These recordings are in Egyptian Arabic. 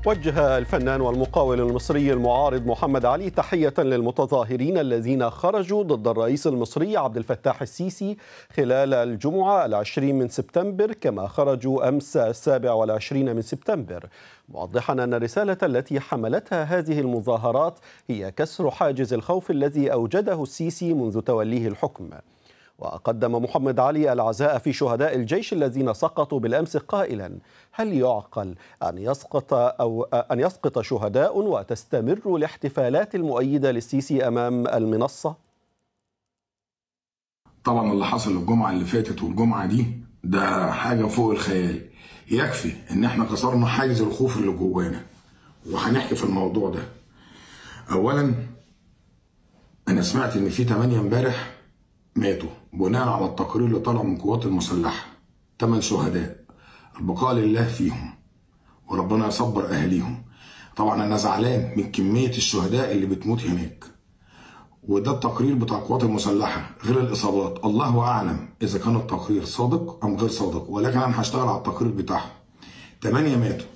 وجه الفنان والمقاول المصري المعارض محمد علي تحية للمتظاهرين الذين خرجوا ضد الرئيس المصري عبد الفتاح السيسي خلال الجمعة العشرين من سبتمبر كما خرجوا أمس السابع والعشرين من سبتمبر موضحا أن الرسالة التي حملتها هذه المظاهرات هي كسر حاجز الخوف الذي أوجده السيسي منذ توليه الحكم وقدم محمد علي العزاء في شهداء الجيش الذين سقطوا بالامس قائلا: هل يعقل ان يسقط او ان يسقط شهداء وتستمر الاحتفالات المؤيده للسيسي امام المنصه؟ طبعا اللي حصل الجمعه اللي فاتت والجمعه دي ده حاجه فوق الخيال يكفي ان احنا كسرنا حاجز الخوف اللي جوانا وهنحكي في الموضوع ده اولا انا سمعت ان في 8 امبارح ماتوا بناء على التقرير اللي طلع من القوات المسلحه 8 شهداء البقاء لله فيهم وربنا يصبر اهاليهم طبعا انا زعلان من كميه الشهداء اللي بتموت هناك وده التقرير بتاع القوات المسلحه غير الاصابات الله اعلم اذا كان التقرير صادق ام غير صادق ولكن انا هشتغل على التقرير بتاعهم 8 ماتوا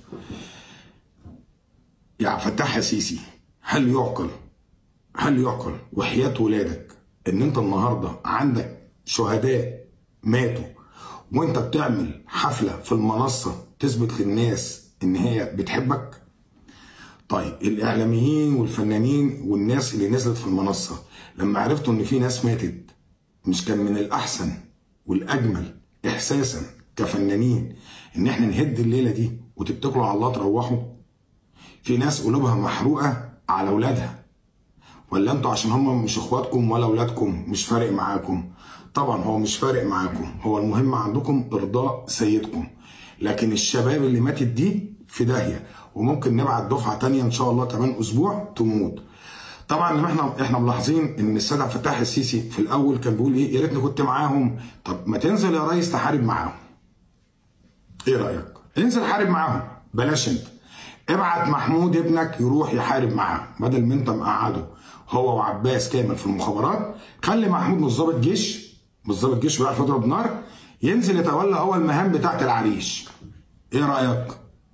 يا عبد الفتاح يا سيسي هل يعقل هل يعقل وحياه ولادك ان انت النهارده عندك شهداء ماتوا وانت بتعمل حفله في المنصه تثبت للناس ان هي بتحبك طيب الاعلاميين والفنانين والناس اللي نزلت في المنصه لما عرفتوا ان في ناس ماتت مش كان من الاحسن والاجمل احساسا كفنانين ان احنا نهد الليله دي وتتكلوا على الله تروحوا في ناس قلوبها محروقه على اولادها ولا انتوا عشان هم مش اخواتكم ولا اولادكم مش فارق معاكم طبعا هو مش فارق معاكم هو المهم عندكم ارضاء سيدكم لكن الشباب اللي ماتت دي في داهيه وممكن نبعت دفعه تانية ان شاء الله كمان اسبوع تموت طبعا احنا احنا ملاحظين ان السيد عبد الفتاح السيسي في الاول كان بيقول ايه يا ريتني كنت معاهم طب ما تنزل يا ريس تحارب معاهم ايه رايك انزل حارب معاهم بلاش انت ابعت محمود ابنك يروح يحارب معاهم بدل ما انت مقعده هو وعباس كامل في المخابرات خلي محمود مش ضابط جيش مش ضابط جيش ويعرف يضرب نار ينزل يتولى هو المهام بتاعت العريش ايه رايك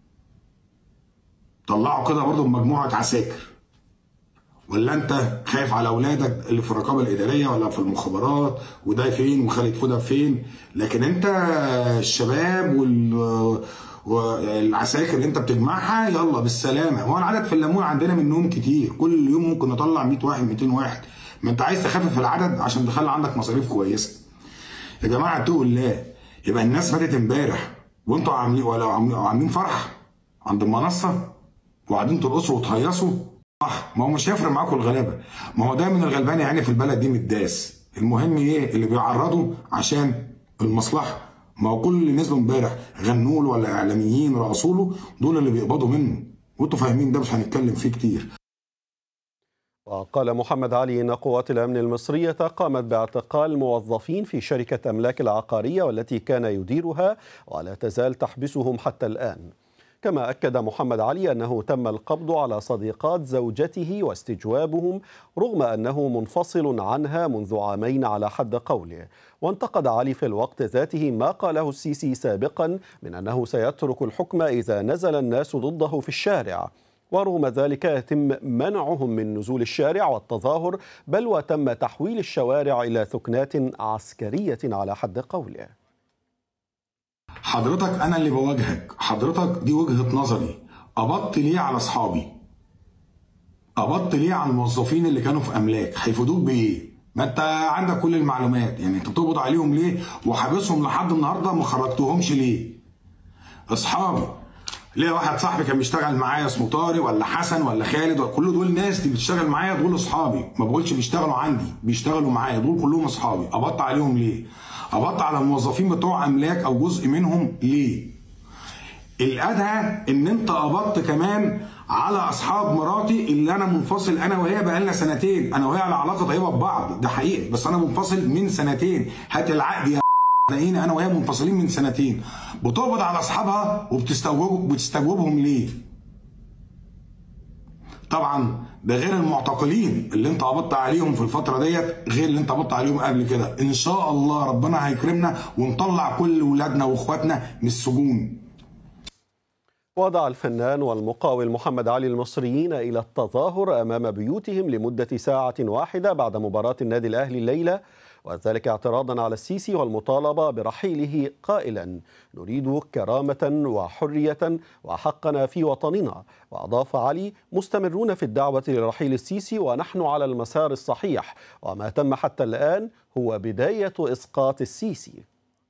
طلعوا كده برضه بمجموعه عساكر ولا انت خايف على اولادك اللي في الرقابه الاداريه ولا في المخابرات وده فين وخالد فوده فين لكن انت الشباب وال والعساكر اللي انت بتجمعها يلا بالسلامه هو العدد في الليمون عندنا منهم كتير كل يوم ممكن نطلع 100 واحد 200 واحد ما انت عايز تخفف العدد عشان تخلي عندك مصاريف كويسه يا جماعه اتقوا الله يبقى الناس ماتت امبارح وانتوا عاملين ولا عاملين فرح عند المنصه وقاعدين ترقصوا وتهيصوا صح ما هو مش هيفرق معاكم الغلابه ما هو دايما الغلبان يعني في البلد دي متداس المهم ايه اللي بيعرضوا عشان المصلحه ما هو كل اللي نزلوا امبارح غنوا له ولا اعلاميين رقصوا له دول اللي بيقبضوا منه وانتوا فاهمين ده مش هنتكلم فيه كتير وقال محمد علي ان قوات الامن المصريه قامت باعتقال موظفين في شركه املاك العقاريه والتي كان يديرها ولا تزال تحبسهم حتى الان كما أكد محمد علي أنه تم القبض على صديقات زوجته واستجوابهم رغم أنه منفصل عنها منذ عامين على حد قوله وانتقد علي في الوقت ذاته ما قاله السيسي سابقا من أنه سيترك الحكم إذا نزل الناس ضده في الشارع ورغم ذلك يتم منعهم من نزول الشارع والتظاهر بل وتم تحويل الشوارع إلى ثكنات عسكرية على حد قوله حضرتك انا اللي بواجهك حضرتك دي وجهه نظري قبضت ليه على اصحابي قبضت ليه على الموظفين اللي كانوا في املاك هيفيدوك بايه ما انت عندك كل المعلومات يعني انت بتقبض عليهم ليه وحابسهم لحد النهارده ما خرجتهمش ليه اصحابي ليه واحد صاحبي كان بيشتغل معايا اسمه طارق ولا حسن ولا خالد ولا كل دول ناس دي بتشتغل معايا دول اصحابي ما بقولش بيشتغلوا عندي بيشتغلوا معايا دول كلهم اصحابي قبضت عليهم ليه قبضت على الموظفين بتوع املاك او جزء منهم ليه الادهى ان انت قبضت كمان على اصحاب مراتي اللي انا منفصل انا وهي بقالنا سنتين انا وهي على علاقه طيبه ببعض ده حقيقي بس انا منفصل من سنتين هات العقد يا تلاقيني انا وهي منفصلين من سنتين بتقبض على اصحابها وبتستوجب بتستجوبهم ليه طبعا ده غير المعتقلين اللي انت قبضت عليهم في الفتره ديت غير اللي انت قبضت عليهم قبل كده ان شاء الله ربنا هيكرمنا ونطلع كل ولادنا واخواتنا من السجون ودعا الفنان والمقاول محمد علي المصريين إلى التظاهر أمام بيوتهم لمدة ساعة واحدة بعد مباراة النادي الأهلي الليلة وذلك اعتراضا على السيسي والمطالبة برحيله قائلا نريد كرامة وحرية وحقنا في وطننا وأضاف علي مستمرون في الدعوة لرحيل السيسي ونحن على المسار الصحيح وما تم حتى الآن هو بداية إسقاط السيسي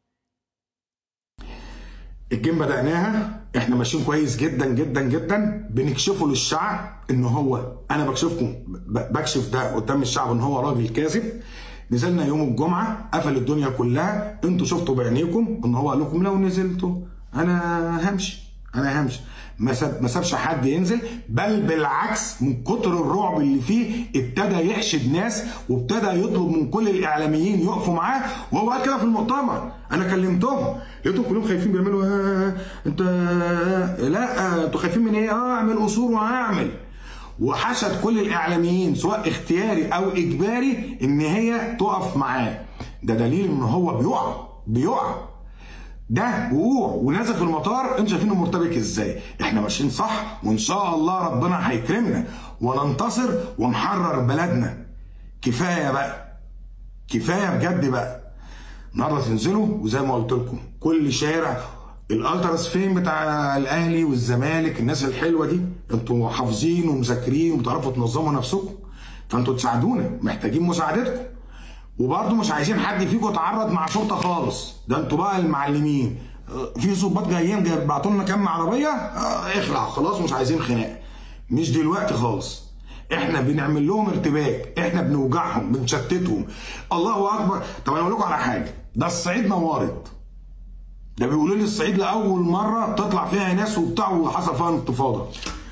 الجيم بدأناها احنا ماشيين كويس جدا جدا جدا بنكشفه للشعب ان هو انا بكشفكم بكشف ده قدام الشعب ان هو راجل كاذب نزلنا يوم الجمعه قفل الدنيا كلها انتوا شفتوا بعينيكم ان هو قال لكم لو نزلتوا انا همشي انا همشي ما ما سابش حد ينزل بل بالعكس من كتر الرعب اللي فيه ابتدى يحشد ناس وابتدى يطلب من كل الاعلاميين يقفوا معاه وهو قال كده في المؤتمر انا كلمتهم لقيتهم كلهم خايفين بيعملوا آه انت آه لا انتوا خايفين من ايه؟ اه اعمل قصور وهعمل وحشد كل الاعلاميين سواء اختياري او اجباري ان هي تقف معاه ده دليل ان هو بيقع بيقع ده وقوع ونازل في المطار انتوا شايفينه مرتبك ازاي احنا ماشيين صح وان شاء الله ربنا هيكرمنا وننتصر ونحرر بلدنا كفايه بقى كفايه بجد بقى النهارده تنزلوا وزي ما قلت لكم كل شارع الالتراس فين بتاع الاهلي والزمالك الناس الحلوه دي انتوا حافظين ومذاكرين وبتعرفوا تنظموا نفسكم فانتوا تساعدونا محتاجين مساعدتكم وبرضه مش عايزين حد فيكم يتعرض مع شرطه خالص ده انتوا بقى المعلمين في ظباط جايين بعتوا لنا كام عربيه اه اخلع خلاص مش عايزين خناق مش دلوقتي خالص احنا بنعمل لهم ارتباك احنا بنوجعهم بنشتتهم الله اكبر طب انا اقول لكم على حاجه ده الصعيد نورت ده بيقولوا لي الصعيد لاول مره تطلع فيها ناس وبتاع وحصل فيها انتفاضه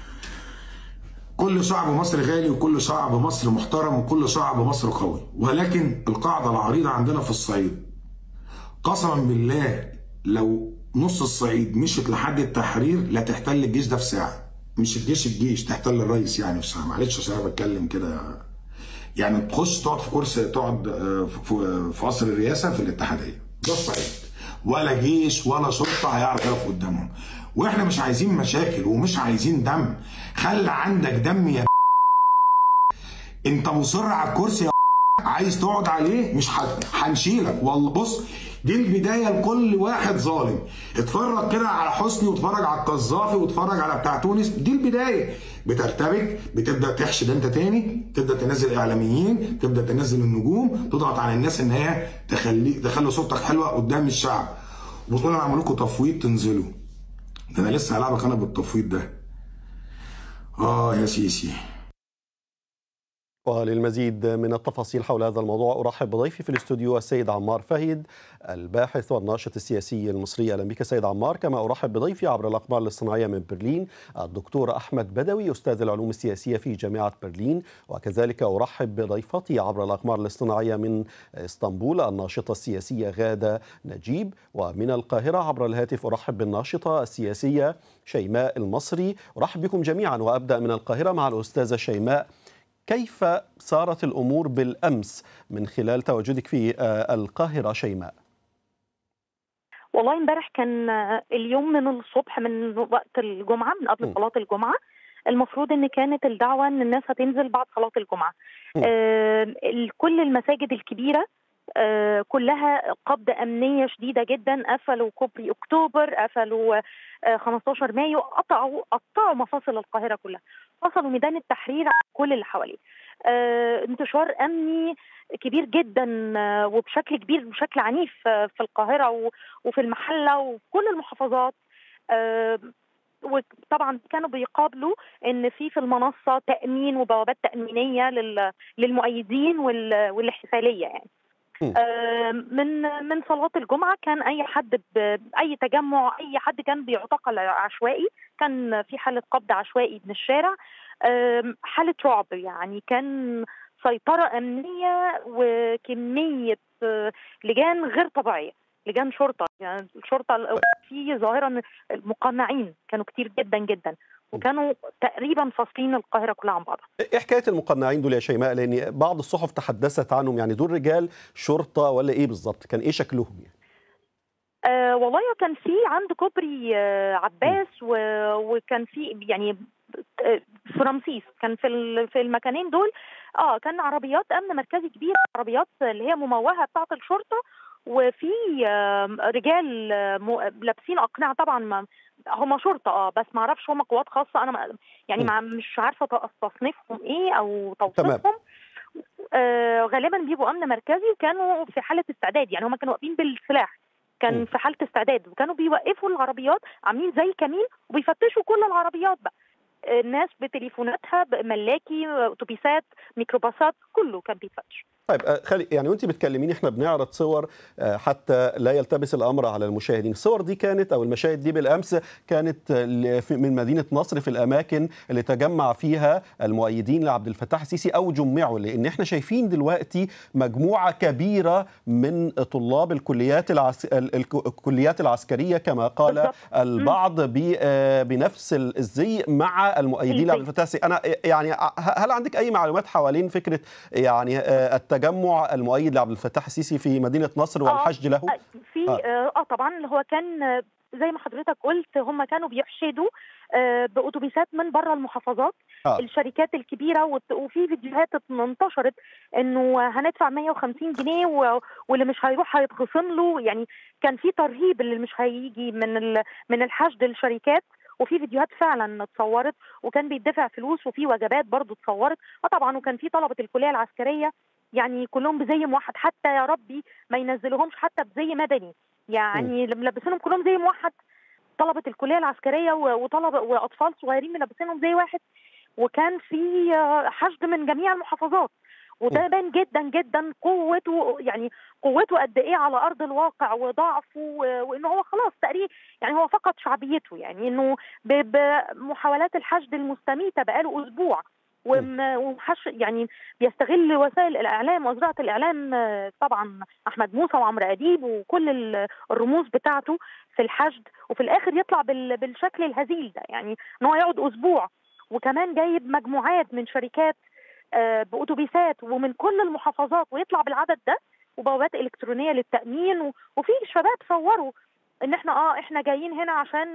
كل شعب مصر غالي وكل شعب مصر محترم وكل شعب مصر قوي ولكن القاعده العريضه عندنا في الصعيد قسما بالله لو نص الصعيد مشت لحد التحرير لا تحتل الجيش ده في ساعه مش الجيش الجيش تحتل الرئيس يعني في ساعه معلش عشان انا بتكلم كده يعني تخش تقعد في كرسي تقعد في قصر الرئاسه في الاتحاديه ده الصعيد ولا جيش ولا شرطه هيعرف يقف قدامهم واحنا مش عايزين مشاكل ومش عايزين دم خلي عندك دم يا انت مصر على الكرسي يا عايز تقعد عليه مش هنشيلك والله بص دي البدايه لكل واحد ظالم اتفرج كده على حسني واتفرج على القذافي واتفرج على بتاع تونس دي البدايه بترتبك بتبدا تحشد انت تاني تبدا تنزل اعلاميين تبدا تنزل النجوم تضغط على الناس ان هي تخلي تخلي صورتك حلوه قدام الشعب وتقول انا عملوا لكم تفويض تنزلوا ده انا لسه هلعبك انا بالتفويض ده اه يا سيسي وللمزيد من التفاصيل حول هذا الموضوع ارحب بضيفي في الاستوديو السيد عمار فهيد الباحث والناشط السياسي المصري اهلا بك سيد عمار كما ارحب بضيفي عبر الاقمار الاصطناعيه من برلين الدكتور احمد بدوي استاذ العلوم السياسيه في جامعه برلين وكذلك ارحب بضيفتي عبر الاقمار الاصطناعيه من اسطنبول الناشطه السياسيه غاده نجيب ومن القاهره عبر الهاتف ارحب بالناشطه السياسيه شيماء المصري ارحب بكم جميعا وابدا من القاهره مع الاستاذه شيماء كيف صارت الامور بالامس من خلال تواجدك في القاهره شيماء؟ والله امبارح كان اليوم من الصبح من وقت الجمعه من قبل صلاه الجمعه المفروض ان كانت الدعوه ان الناس هتنزل بعد صلاه الجمعه. آه كل المساجد الكبيره آه كلها قبضة أمنية شديدة جدا قفلوا كوبري أكتوبر قفلوا آه 15 مايو قطعوا قطعوا مفاصل القاهرة كلها فصلوا ميدان التحرير عن كل اللي حواليه آه انتشار أمني كبير جدا وبشكل كبير بشكل عنيف في القاهرة وفي المحلة وفي كل المحافظات وطبعا كانوا بيقابلوا ان في في المنصه تامين وبوابات تامينيه للمؤيدين والاحتفاليه يعني من من صلاه الجمعه كان اي حد باي تجمع اي حد كان بيعتقل عشوائي كان في حاله قبض عشوائي من الشارع حاله رعب يعني كان سيطره امنيه وكميه لجان غير طبيعيه لجان شرطه يعني الشرطه في ظاهره ان المقنعين كانوا كتير جدا جدا وكانوا تقريبا فاصلين القاهره كلها عن بعضها. ايه حكايه المقنعين دول يا شيماء؟ لان بعض الصحف تحدثت عنهم يعني دول رجال شرطه ولا ايه بالظبط؟ كان ايه شكلهم يعني؟ آه والله كان في عند كوبري آه عباس و... وكان في يعني آه، في رمسيس كان في ال- في المكانين دول اه كان عربيات امن مركزي كبيره عربيات اللي هي مموهه بتاعه الشرطه وفي آه، رجال آه، م- لابسين اقنعه طبعا ما هم شرطه اه بس ما اعرفش هم قوات خاصه انا ما يعني م. ما مش عارفه ت- تصنيفهم ايه او تمام. توصيفهم آه غالبا بيبقوا امن مركزي وكانوا في حاله استعداد يعني هم كانوا واقفين بالسلاح م. كان في حاله استعداد وكانوا بيوقفوا العربيات عاملين زي كمين وبيفتشوا كل العربيات بقى آه، الناس بتليفوناتها ملاكي اتوبيسات ميكروباصات كله كان بيتفتش طيب آه، خلي يعني وانت بتكلميني احنا بنعرض صور آه، حتى لا يلتبس الامر على المشاهدين الصور دي كانت او المشاهد دي بالامس كانت آه، ل- في- من مدينه نصر في الاماكن اللي تجمع فيها المؤيدين لعبد الفتاح السيسي او جمعوا لان احنا شايفين دلوقتي مجموعه كبيره من طلاب الكليات العس... ال- الك- الكليات العسكريه كما قال بالضبط. البعض ب- آه، بنفس الزي مع المؤيدين الزي. لعبد الفتاح السيسي انا يعني ه- هل عندك اي معلومات حوالين فكره يعني آه، التجمع المؤيد لعبد الفتاح السيسي في مدينه نصر والحشد له آه، في آه. اه, آه طبعا اللي هو كان آه، زي ما حضرتك قلت هم كانوا بيحشدوا آه، باتوبيسات من بره المحافظات آه. الشركات الكبيره وت- وفي فيديوهات انتشرت انه هندفع 150 جنيه و- واللي مش هيروح هيتخصم له يعني كان في ترهيب اللي مش هيجي من ال- من الحشد الشركات وفي فيديوهات فعلا اتصورت وكان بيدفع فلوس وفي وجبات برضو اتصورت وطبعا وكان في طلبه الكليه العسكريه يعني كلهم بزي موحد حتى يا ربي ما ينزلوهمش حتى بزي مدني يعني ملبسينهم كلهم زي موحد طلبه الكليه العسكريه و- وطلبه واطفال صغيرين ملبسينهم زي واحد وكان في آه، حشد من جميع المحافظات وده بان جدا جدا قوته يعني قوته قد ايه على ارض الواقع وضعفه و- وانه هو خلاص تقريبا يعني هو فقد شعبيته يعني انه ب- بمحاولات الحشد المستميته بقاله اسبوع وم- وحش يعني بيستغل وسائل الاعلام وزاره الاعلام آه، طبعا احمد موسى وعمرو اديب وكل ال- الرموز بتاعته في الحشد وفي الاخر يطلع بال- بالشكل الهزيل ده يعني ان هو يقعد اسبوع وكمان جايب مجموعات من شركات آه، باتوبيسات ومن كل المحافظات ويطلع بالعدد ده وبوابات الكترونيه للتامين و- وفي شباب صوروا ان احنا اه احنا جايين هنا عشان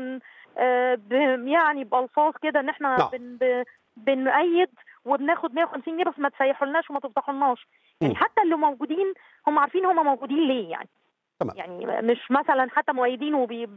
آه ب- يعني بالفاظ كده ان احنا نعم. بن ب- بنأيد وبناخد 150 جنيه بس ما تسيحولناش وما تفضحولناش يعني مم. حتى اللي موجودين هم عارفين هم موجودين ليه يعني تمام. يعني مش مثلا حتى مؤيدين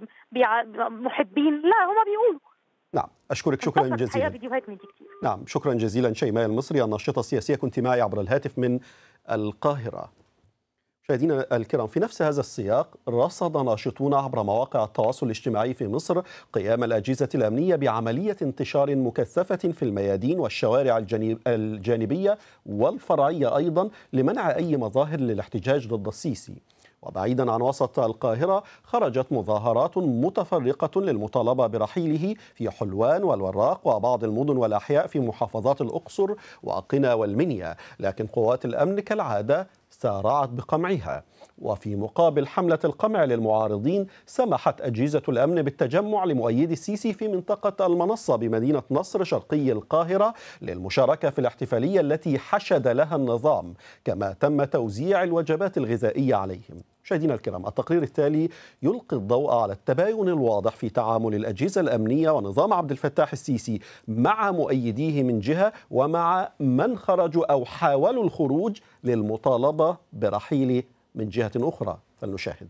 ومحبين لا هم بيقولوا نعم اشكرك شكرا انتشرت الحقيقه جزيلا فيديوهات من دي كتير نعم شكرا جزيلا شيماء المصري الناشطه السياسيه كنت معي عبر الهاتف من القاهره مشاهدينا الكرام في نفس هذا السياق رصد ناشطون عبر مواقع التواصل الاجتماعي في مصر قيام الأجهزة الأمنية بعملية انتشار مكثفة في الميادين والشوارع الجانب- الجانبية والفرعية أيضا لمنع أي مظاهر للاحتجاج ضد السيسي وبعيدا عن وسط القاهرة خرجت مظاهرات متفرقة للمطالبة برحيله في حلوان والوراق وبعض المدن والأحياء في محافظات الأقصر وقنا والمنيا لكن قوات الأمن كالعادة سارعت بقمعها وفي مقابل حملة القمع للمعارضين سمحت أجهزة الأمن بالتجمع لمؤيدي السيسي في منطقة المنصة بمدينة نصر شرقي القاهرة للمشاركة في الاحتفالية التي حشد لها النظام كما تم توزيع الوجبات الغذائية عليهم مشاهدينا الكرام التقرير التالي يلقي الضوء على التباين الواضح في تعامل الأجهزة الأمنية ونظام عبد الفتاح السيسي مع مؤيديه من جهة ومع من خرجوا أو حاولوا الخروج للمطالبة برحيله من جهة أخرى فلنشاهد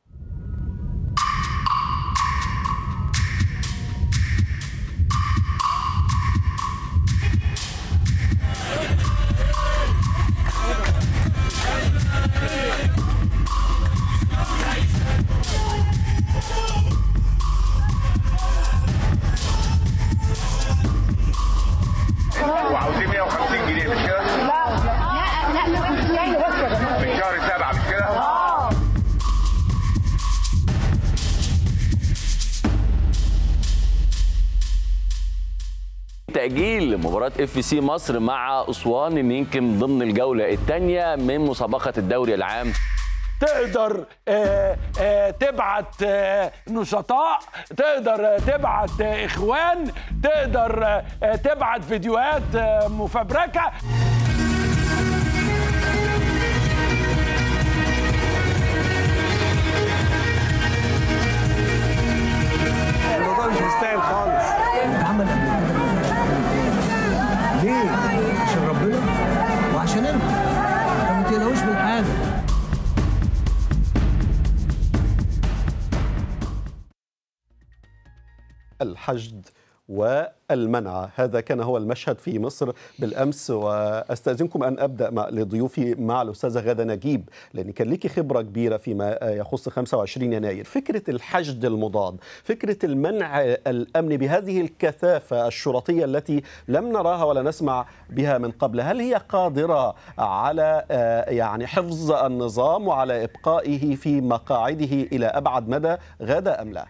وعاوزين 150 جنيه مش كده؟ لا لا لا مش يعني بس يا جماعه من شهر سبعة مش كده؟ تأجيل مباراة اف سي مصر مع أسوان إن يمكن ضمن الجولة الثانية من مسابقة الدوري العام تقدر آه، آه، تبعت آه، نشطاء تقدر آه، تبعت آه، اخوان تقدر آه، آه، تبعت فيديوهات آه، مفبركه الحشد والمنع هذا كان هو المشهد في مصر بالامس واستاذنكم ان ابدا مع لضيوفي مع الاستاذه غاده نجيب لان كان ليكي خبره كبيره فيما يخص 25 يناير فكره الحشد المضاد فكره المنع الامني بهذه الكثافه الشرطيه التي لم نراها ولا نسمع بها من قبل هل هي قادره على آه، يعني حفظ النظام وعلى ابقائه في مقاعده الى ابعد مدى غاده ام لا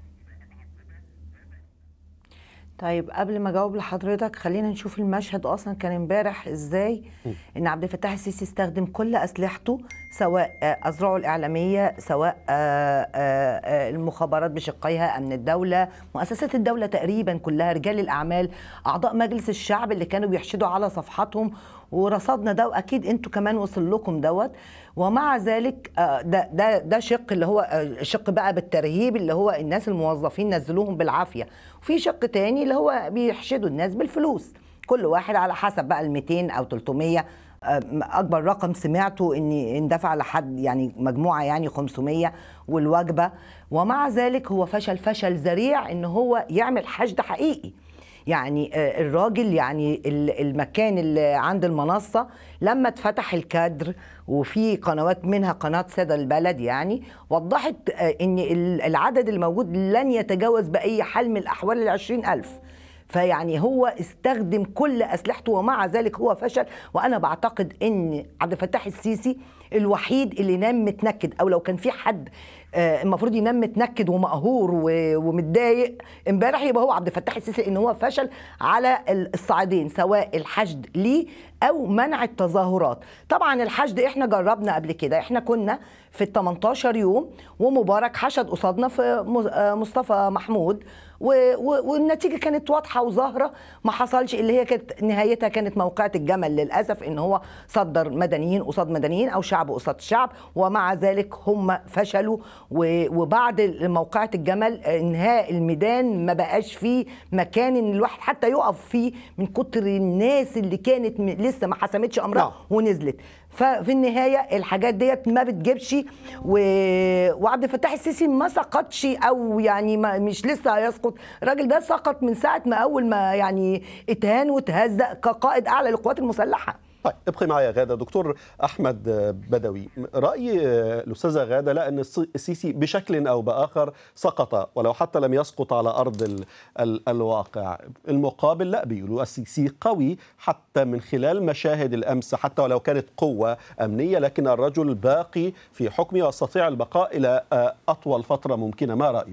طيب قبل ما اجاوب لحضرتك خلينا نشوف المشهد اصلا كان امبارح ازاي ان عبد الفتاح السيسي استخدم كل اسلحته سواء آه، اذرعه الاعلاميه سواء آه، آه، آه، المخابرات بشقيها امن الدوله مؤسسات الدوله تقريبا كلها رجال الاعمال اعضاء مجلس الشعب اللي كانوا بيحشدوا على صفحاتهم ورصدنا ده واكيد انتوا كمان وصل لكم دوت ومع ذلك آه، ده ده ده شق اللي هو آه، شق بقى بالترهيب اللي هو الناس الموظفين نزلوهم بالعافيه وفي شق تاني اللي هو بيحشدوا الناس بالفلوس كل واحد على حسب بقى ال 200 او 300 آه، اكبر رقم سمعته ان اندفع لحد يعني مجموعه يعني 500 والوجبه ومع ذلك هو فشل فشل ذريع ان هو يعمل حشد حقيقي يعني آه، الراجل يعني ال- المكان اللي عند المنصة لما اتفتح الكادر وفي قنوات منها قناة سادة البلد يعني وضحت آه، ان ال- العدد الموجود لن يتجاوز بأي حال من الأحوال العشرين ألف فيعني هو استخدم كل اسلحته ومع ذلك هو فشل وانا بعتقد ان عبد الفتاح السيسي الوحيد اللي نام متنكد او لو كان في حد آه، المفروض ينام متنكد ومقهور و- ومتضايق امبارح يبقى هو عبد الفتاح السيسي ان هو فشل على ال- الصعيدين سواء الحشد ليه او منع التظاهرات طبعا الحشد احنا جربنا قبل كده احنا كنا في ال 18 يوم ومبارك حشد قصادنا في م- آه، مصطفى محمود و- و- والنتيجه كانت واضحه وظاهره ما حصلش اللي هي كانت نهايتها كانت موقعه الجمل للاسف ان هو صدر مدنيين قصاد مدنيين او شعب قصاد شعب ومع ذلك هم فشلوا و- وبعد موقعه الجمل انهاء الميدان ما بقاش فيه مكان ان الواحد حتى يقف فيه من كتر الناس اللي كانت م- لسه ما حسمتش امرها نعم. ونزلت ففي النهايه الحاجات ديت ما بتجيبش و... وعبد الفتاح السيسي ما سقطش او يعني ما مش لسه هيسقط الراجل ده سقط من ساعه ما اول ما يعني اتهان وتهزأ كقائد اعلى للقوات المسلحه طيب ابقي معي غاده دكتور احمد بدوي راي الاستاذه غاده لا ان الس- السيسي بشكل او باخر سقط ولو حتى لم يسقط على ارض ال ال الواقع المقابل لا بيقولوا السيسي قوي حتى من خلال مشاهد الامس حتى ولو كانت قوه امنيه لكن الرجل باقي في حكمه ويستطيع البقاء الى آه، اطول فتره ممكنه ما رايه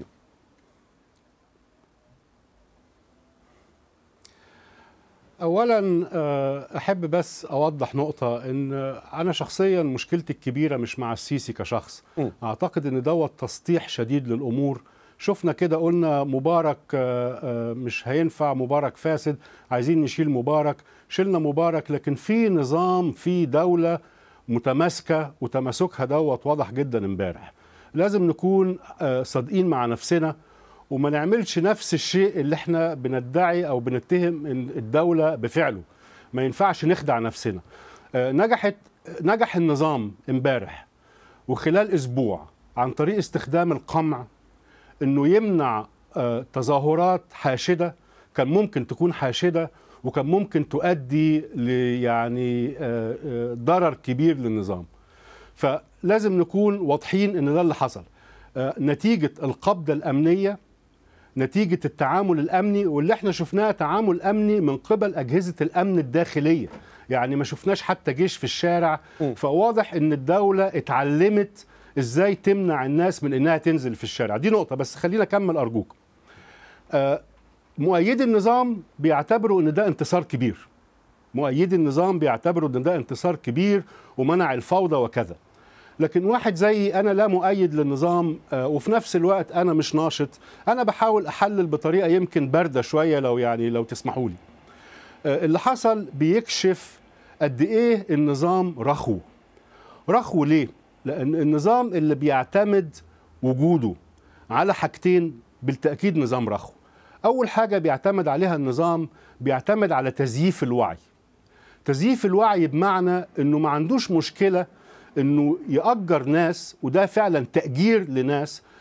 اولا آه، احب بس اوضح نقطه ان انا شخصيا مشكلتي الكبيره مش مع السيسي كشخص م. اعتقد ان دوت تسطيح شديد للامور شفنا كده قلنا مبارك آه، آه، مش هينفع مبارك فاسد عايزين نشيل مبارك شلنا مبارك لكن في نظام في دوله متماسكه وتماسكها دوت واضح جدا امبارح لازم نكون آه، صادقين مع نفسنا وما نعملش نفس الشيء اللي احنا بندعي او بنتهم إن الدوله بفعله ما ينفعش نخدع نفسنا آه، نجحت نجح النظام امبارح وخلال اسبوع عن طريق استخدام القمع انه يمنع آه، تظاهرات حاشده كان ممكن تكون حاشده وكان ممكن تؤدي ل يعني آه، آه، ضرر كبير للنظام فلازم نكون واضحين ان ده اللي حصل آه، نتيجه القبضه الامنيه نتيجه التعامل الامني واللي احنا شفناه تعامل امني من قبل اجهزه الامن الداخليه يعني ما شفناش حتى جيش في الشارع فواضح ان الدوله اتعلمت ازاي تمنع الناس من انها تنزل في الشارع دي نقطه بس خلينا اكمل ارجوك آه، مؤيدي النظام بيعتبروا ان ده انتصار كبير مؤيدي النظام بيعتبروا ان ده انتصار كبير ومنع الفوضى وكذا لكن واحد زيي انا لا مؤيد للنظام آه، وفي نفس الوقت انا مش ناشط انا بحاول احلل بطريقه يمكن بارده شويه لو يعني لو تسمحوا لي آه، اللي حصل بيكشف قد ايه النظام رخو رخو ليه لان النظام اللي بيعتمد وجوده على حاجتين بالتاكيد نظام رخو اول حاجه بيعتمد عليها النظام بيعتمد على تزييف الوعي تزييف الوعي بمعنى انه ما عندوش مشكله انه يأجر ناس وده فعلا تأجير لناس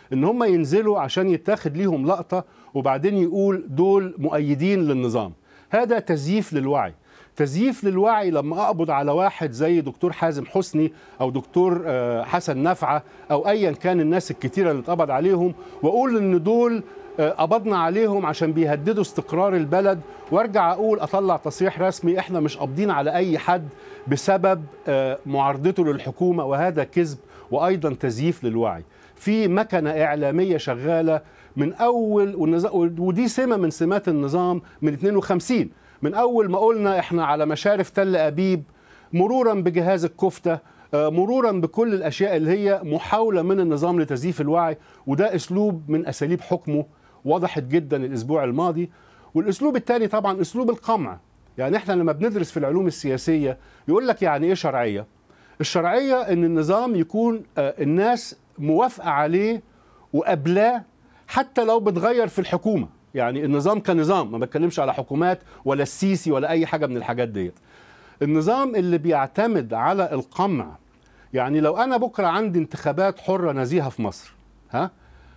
ان هم ينزلوا عشان يتاخد ليهم لقطه وبعدين يقول دول مؤيدين للنظام هذا تزييف للوعي تزييف للوعي لما اقبض على واحد زي دكتور حازم حسني او دكتور آه، حسن نفعه او ايا كان الناس الكتيره اللي اتقبض عليهم واقول ان دول آه، قبضنا عليهم عشان بيهددوا استقرار البلد وارجع اقول اطلع تصريح رسمي احنا مش قابضين على اي حد بسبب آه، معارضته للحكومه وهذا كذب وايضا تزييف للوعي في مكنه اعلاميه شغاله من اول والنظا- ودي سمه من سمات النظام من 52 من اول ما قلنا احنا على مشارف تل ابيب مرورا بجهاز الكفته آه، مرورا بكل الاشياء اللي هي محاوله من النظام لتزييف الوعي وده اسلوب من اساليب حكمه وضحت جدا الاسبوع الماضي والاسلوب الثاني طبعا اسلوب القمع يعني احنا لما بندرس في العلوم السياسيه يقول لك يعني ايه شرعيه الشرعيه ان النظام يكون آه، الناس موافقه عليه وقبلاه حتى لو بتغير في الحكومه يعني النظام كنظام ما بتكلمش على حكومات ولا السيسي ولا اي حاجه من الحاجات ديت النظام اللي بيعتمد على القمع يعني لو انا بكره عندي انتخابات حره نزيهه في مصر ها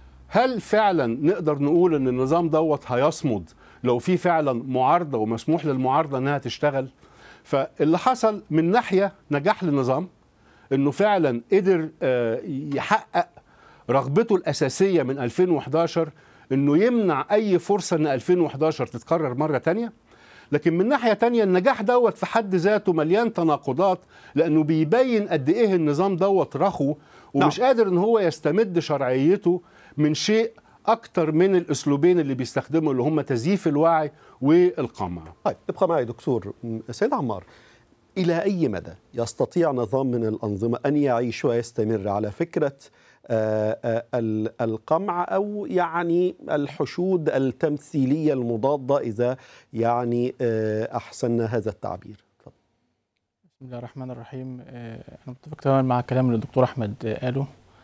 هل فعلا نقدر نقول ان النظام دوت هيصمد لو في فعلا معارضه ومسموح للمعارضه انها تشتغل فاللي حصل من ناحيه نجاح للنظام انه فعلا قدر آه، يحقق رغبته الاساسيه من 2011 انه يمنع اي فرصه ان 2011 تتكرر مره تانية لكن من ناحيه تانية النجاح دوت في حد ذاته مليان تناقضات لانه بيبين قد ايه النظام دوت رخو ومش نعم. قادر ان هو يستمد شرعيته من شيء اكتر من الاسلوبين اللي بيستخدموا اللي هم تزييف الوعي والقمع طيب ابقى معي دكتور م- سيد عمار إلى أي مدى يستطيع نظام من الأنظمة أن يعيش ويستمر على فكرة آه، آه، ال- القمع أو يعني الحشود التمثيلية المضادة إذا يعني آه، أحسن هذا التعبير تفضل. بسم الله الرحمن الرحيم آه، أنا متفق تماما مع كلام اللي الدكتور أحمد آه، قاله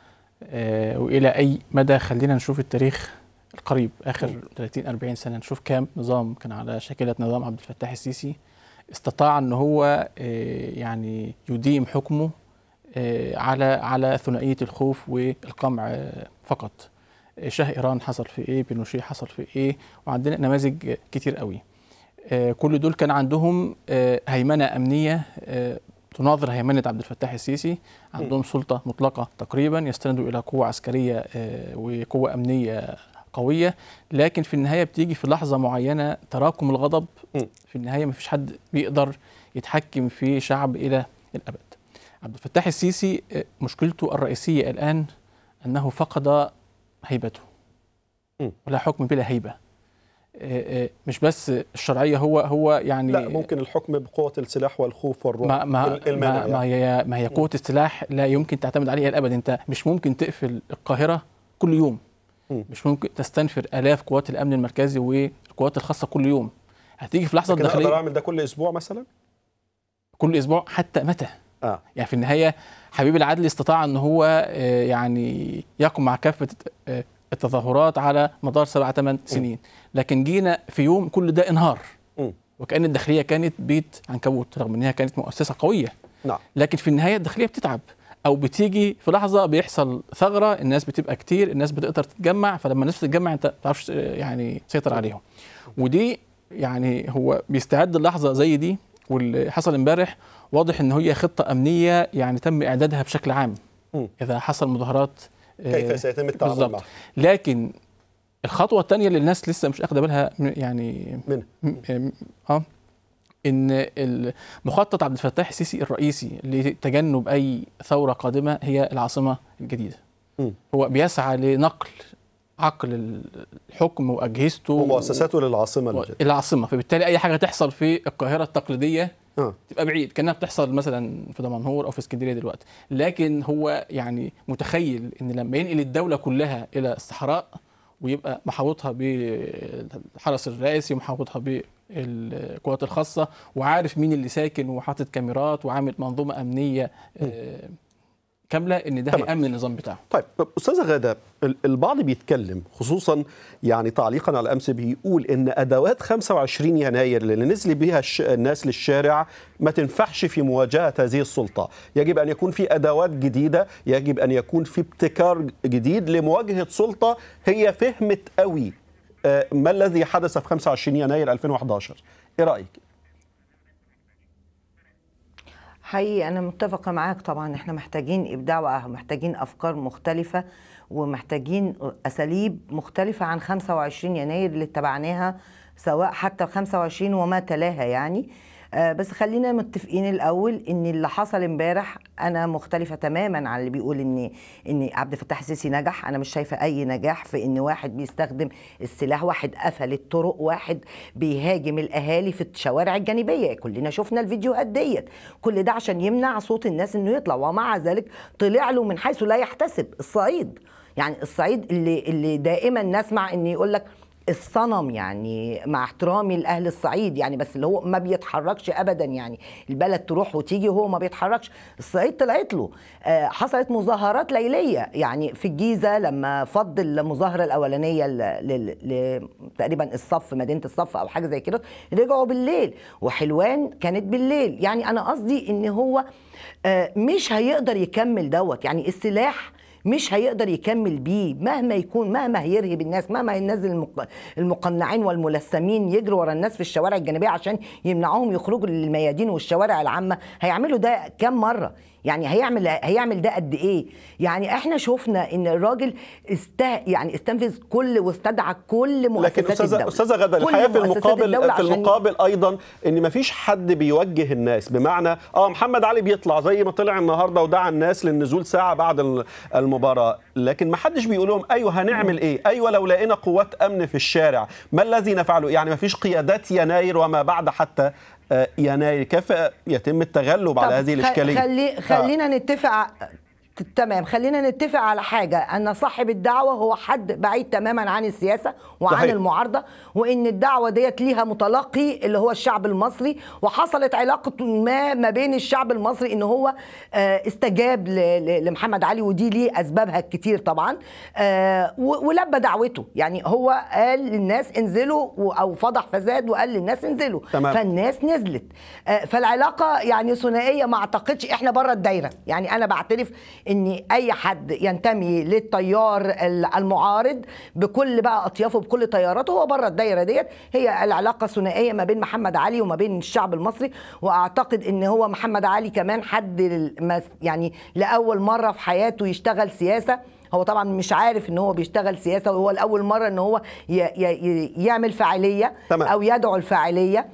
آه، وإلى أي مدى خلينا نشوف التاريخ القريب آخر 30 40 سنة نشوف كام نظام كان على شاكلة نظام عبد الفتاح السيسي استطاع أن هو آه، يعني يديم حكمه آه، على على ثنائية الخوف والقمع آه، فقط آه، شاه إيران حصل في إيه بينوشيه حصل في إيه وعندنا نماذج آه، كتير قوي آه، كل دول كان عندهم آه، هيمنة أمنية آه، تناظر هيمنة عبد الفتاح السيسي عندهم سلطة مطلقة تقريبا يستندوا إلى قوة عسكرية آه، وقوة أمنية قوية لكن في النهاية بتيجي في لحظة معينة تراكم الغضب في النهاية مفيش حد بيقدر يتحكم في شعب إلى الأبد عبد الفتاح السيسي آه، مشكلته الرئيسية الآن أنه فقد هيبته ولا حكم بلا هيبة آه، آه، مش بس الشرعية هو هو يعني لا ممكن الحكم بقوة السلاح والخوف والرعب ما ما ال- المانع ما, ما يعني. هي ما هي قوه السلاح لا يمكن تعتمد عليها الابد انت مش ممكن تقفل القاهره كل يوم مش ممكن تستنفر الاف قوات الامن المركزي والقوات الخاصه كل يوم هتيجي في لحظه لكن أقدر داخليه أعمل ده كل أسبوع مثلا كل اسبوع حتى متى آه. يعني في النهايه حبيب العدل استطاع ان هو آه، يعني يقمع كافه آه، التظاهرات على مدار سبعة ثمان سنين لكن جينا في يوم كل ده انهار وكأن الداخلية كانت بيت عنكبوت رغم انها كانت مؤسسة قوية نعم لكن في النهايه الداخليه بتتعب او بتيجي في لحظه بيحصل ثغره الناس بتبقى كتير الناس بتقدر تتجمع فلما الناس تتجمع انت ما تعرفش آه، يعني تسيطر عليهم ودي يعني هو بيستعد اللحظه زي دي واللي حصل امبارح واضح ان هي خطه امنيه يعني تم اعدادها بشكل عام مم. اذا حصل مظاهرات آه، كيف سيتم التعامل بالظبط. معه لكن الخطوه الثانيه اللي الناس لسه مش اخده بالها م- يعني منها اه ان مخطط عبد الفتاح السيسي الرئيسي لتجنب اي ثوره قادمه هي العاصمه الجديده مم. هو بيسعى لنقل عقل الحكم واجهزته ومؤسساته للعاصمة الجديدة العاصمه فبالتالي اي حاجه تحصل في القاهره التقليديه آه. تبقى بعيد كانها بتحصل مثلا في دمنهور او في اسكندريه دلوقتي لكن هو يعني متخيل ان لما ينقل الدوله كلها الى الصحراء ويبقى محاوطها بالحرس الرئاسي ومحاوطها بالقوات الخاصه وعارف مين اللي ساكن وحاطط كاميرات وعامل منظومه امنيه آه، كامله ان ده تمام. هيامن النظام بتاعه طيب طب استاذه غاده ال- البعض بيتكلم خصوصا يعني تعليقا على الامس بيقول ان ادوات 25 يناير اللي نزل بها الش- الناس للشارع ما تنفعش في مواجهه هذه السلطه، يجب ان يكون في ادوات جديده، يجب ان يكون في ابتكار جديد لمواجهه سلطه هي فهمت قوي آه، ما الذي حدث في 25 يناير 2011 ايه رايك حقيقي انا متفقه معاك طبعا احنا محتاجين ابداع ومحتاجين افكار مختلفه ومحتاجين اساليب مختلفه عن 25 يناير اللي اتبعناها سواء حتى 25 وما تلاها يعني آه، بس خلينا متفقين الاول ان اللي حصل امبارح انا مختلفه تماما عن اللي بيقول ان ان عبد الفتاح السيسي نجح انا مش شايفه اي نجاح في ان واحد بيستخدم السلاح واحد قفل الطرق واحد بيهاجم الاهالي في الشوارع الجانبيه كلنا شفنا الفيديوهات ديت كل ده عشان يمنع صوت الناس انه يطلع ومع ذلك طلع له من حيث لا يحتسب الصعيد يعني الصعيد اللي اللي دائما نسمع ان يقول لك الصنم يعني مع احترامي لاهل الصعيد يعني بس اللي هو ما بيتحركش ابدا يعني البلد تروح وتيجي وهو ما بيتحركش الصعيد طلعت له آه حصلت مظاهرات ليليه يعني في الجيزه لما فض المظاهره الاولانيه ل- ل- ل- تقريبا الصف مدينه الصف او حاجه زي كده رجعوا بالليل وحلوان كانت بالليل يعني انا قصدي ان هو آه مش هيقدر يكمل دوت يعني السلاح مش هيقدر يكمل بيه مهما يكون مهما هيرهب الناس مهما ينزل المق- المقنعين والملثمين يجروا ورا الناس في الشوارع الجانبيه عشان يمنعوهم يخرجوا للميادين والشوارع العامه هيعملوا ده كم مره يعني هيعمل هيعمل ده قد ايه يعني احنا شفنا ان الراجل استه يعني استنفذ كل واستدعى كل مؤسسات لكن استاذه الدوله استاذه غدا كل الحقيقه في مؤسسات المقابل الدولة في عشان- المقابل ايضا ان ما فيش حد بيوجه الناس بمعنى اه محمد علي بيطلع زي ما طلع النهارده ودعا الناس للنزول ساعه بعد ال- المباراه لكن ما حدش بيقول لهم ايوه هنعمل ايه ايوه لو لقينا قوات امن في الشارع ما الذي نفعله يعني ما فيش قيادات يناير وما بعد حتى آه، يناير كيف يتم التغلب على طب هذه خ- الاشكاليه خلي خلينا نتفق ع- تمام خلينا نتفق على حاجة أن صاحب الدعوة هو حد بعيد تماما عن السياسة وعن صحيح. المعارضة وإن الدعوة ديت ليها متلقي اللي هو الشعب المصري وحصلت علاقة ما ما بين الشعب المصري إن هو آه، استجاب ل- ل- لمحمد علي ودي ليه أسبابها الكتير طبعا آه، و- ولبى دعوته يعني هو قال للناس انزلوا و- أو فضح فساد وقال للناس انزلوا تمام. فالناس نزلت آه، فالعلاقه يعني ثنائيه ما اعتقدش احنا بره الدايره يعني انا بعترف ان اي حد ينتمي للتيار ال- المعارض بكل بقى اطيافه بكل تياراته هو بره الدايره ديت هي العلاقه ثنائيه ما بين محمد علي وما بين الشعب المصري واعتقد ان هو محمد علي كمان حد ال- ما- يعني لاول مره في حياته يشتغل سياسه هو طبعا مش عارف ان هو بيشتغل سياسه وهو لاول مره ان هو ي- ي- يعمل فاعليه تمام. او يدعو الفاعليه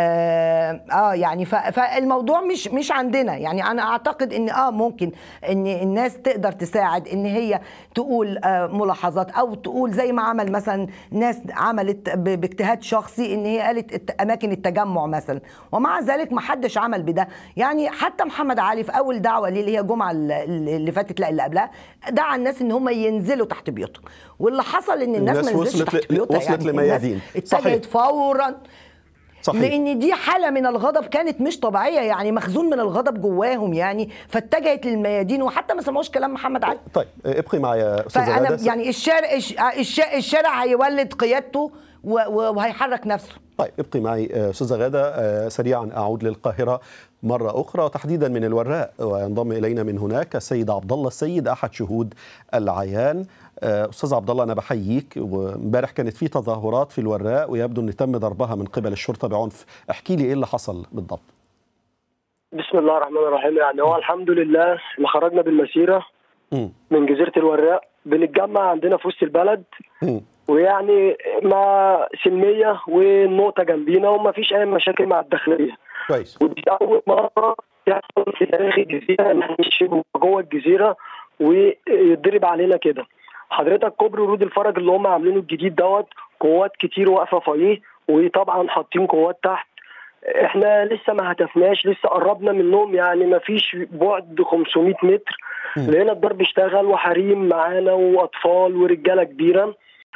آه, اه يعني ف- فالموضوع مش مش عندنا يعني انا اعتقد ان اه ممكن ان الناس تقدر تساعد ان هي تقول آه ملاحظات او تقول زي ما عمل مثلا ناس عملت ب- باجتهاد شخصي ان هي قالت الت- اماكن التجمع مثلا ومع ذلك ما حدش عمل بده يعني حتى محمد علي في اول دعوه ليه اللي هي الجمعه اللي اللي فاتت لا اللي قبلها دعا الناس ان هم ينزلوا تحت بيوتهم واللي حصل ان الناس, الناس ما نزلتش وصلت تحت ل- بيوتها وصلت يعني لميادين. الناس صحيح. اتجهت فورا صحيح لان دي حاله من الغضب كانت مش طبيعيه يعني مخزون من الغضب جواهم يعني فاتجهت للميادين وحتى ما سمعوش كلام محمد علي طيب آه، ابقي معي يا استاذه فانا غاده يعني الشارع الش- الش- الشارع هيولد قيادته و- و- وهيحرك نفسه طيب ابقي معي آه، استاذه غاده آه، سريعا اعود للقاهره مره اخرى وتحديدا من الوراء وينضم الينا من هناك السيد عبد الله السيد احد شهود العيان آه، استاذ عبد الله انا بحييك وامبارح كانت في تظاهرات في الوراء ويبدو ان تم ضربها من قبل الشرطه بعنف احكي لي ايه اللي حصل بالضبط بسم الله الرحمن الرحيم يعني هو الحمد لله احنا خرجنا بالمسيره مم. من جزيره الوراق بنتجمع عندنا في وسط البلد مم. ويعني ما سلميه والنقطه جنبينا وما فيش اي مشاكل مع الداخليه كويس ودي اول مره يحصل في تاريخ الجزيره ان احنا نمشي جوه الجزيره ويتضرب علينا كده حضرتك كوبري ورود الفرج اللي هم عاملينه الجديد دوت قوات كتير واقفه فوقيه وطبعا حاطين قوات تحت احنا لسه ما هتفناش لسه قربنا منهم يعني ما فيش بعد 500 متر لقينا الضرب اشتغل وحريم معانا واطفال ورجاله كبيره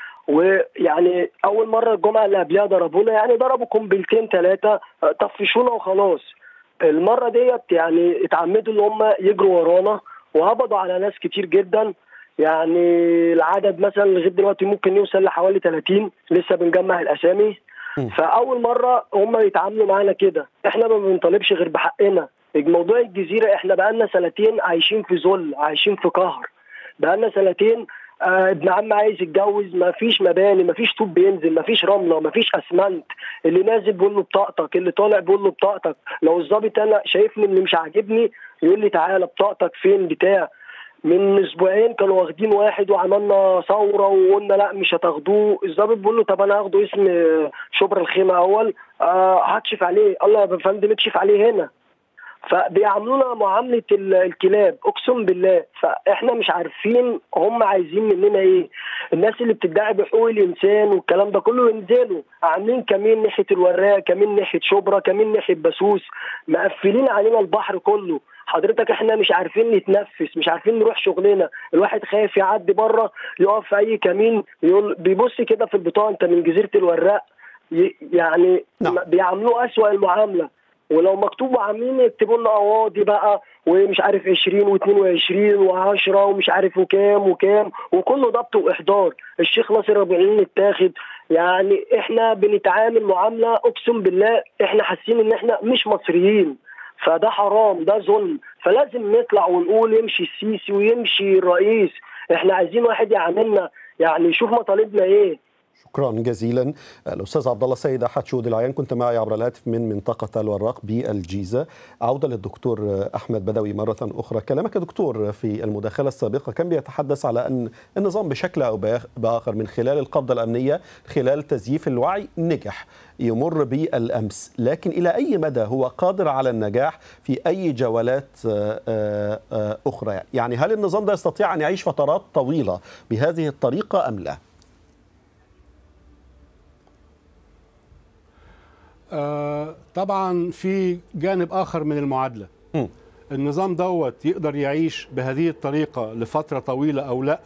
ويعني اول مره الجمعه اللي قبلها ضربونا يعني ضربوا قنبلتين ثلاثه طفشونا وخلاص المره ديت يعني اتعمدوا ان هم يجروا ورانا وقبضوا على ناس كتير جدا يعني العدد مثلا لغايه دلوقتي ممكن يوصل لحوالي 30 لسه بنجمع الاسامي فاول مره هم يتعاملوا معانا كده احنا ما بنطالبش غير بحقنا موضوع الجزيره احنا بقالنا سنتين عايشين في ذل عايشين في قهر بقالنا سنتين آه ابن عم عايز يتجوز ما فيش مباني ما فيش طوب بينزل ما فيش رمله ما فيش اسمنت اللي نازل بيقول له بطاقتك اللي طالع بيقول له بطاقتك لو الظابط انا شايفني اللي مش عاجبني يقول لي تعالى بطاقتك فين بتاع من اسبوعين كانوا واخدين واحد وعملنا ثوره وقلنا لا مش هتاخدوه الظابط بيقول له طب انا هاخده اسم شبرا الخيمه اول آه هكشف عليه الله يا فندم اكشف عليه هنا فبيعاملونا معامله ال- الكلاب اقسم بالله فاحنا مش عارفين هم عايزين مننا ايه الناس اللي بتدعي بحقوق الانسان والكلام ده كله ينزلوا عاملين كمين ناحيه الوراق كمين ناحيه شبرا كمين ناحيه بسوس مقفلين علينا البحر كله حضرتك احنا مش عارفين نتنفس مش عارفين نروح شغلنا الواحد خايف يعدي بره يقف في اي كمين يقول بيبص كده في البطاقه انت من جزيره الوراق ي- يعني نعم. بيعاملوه اسوأ المعامله ولو مكتوب عاملين يكتبوا لنا قواضي بقى ومش عارف 20 و22 و10 ومش عارف وكام وكام وكله ضبط واحضار الشيخ ناصر ربيع العين اتاخد يعني احنا بنتعامل معامله اقسم بالله احنا حاسين ان احنا مش مصريين فده حرام ده ظلم فلازم نطلع ونقول يمشي السيسي ويمشي الرئيس احنا عايزين واحد يعاملنا يعني يشوف مطالبنا ايه شكرا جزيلا الاستاذ عبد الله سيد احد شهود العيان كنت معي عبر الهاتف من منطقه الوراق بالجيزه عوده للدكتور احمد بدوي مره اخرى كلامك يا دكتور في المداخله السابقه كان بيتحدث على ان النظام بشكل او بآخ- باخر من خلال القبضه الامنيه خلال تزييف الوعي نجح يمر بالامس لكن الى اي مدى هو قادر على النجاح في اي جولات آه، آه، آه، اخرى يعني هل النظام ده يستطيع ان يعيش فترات طويله بهذه الطريقه ام لا آه، طبعا في جانب اخر من المعادله النظام دوت يقدر يعيش بهذه الطريقه لفتره طويله او لا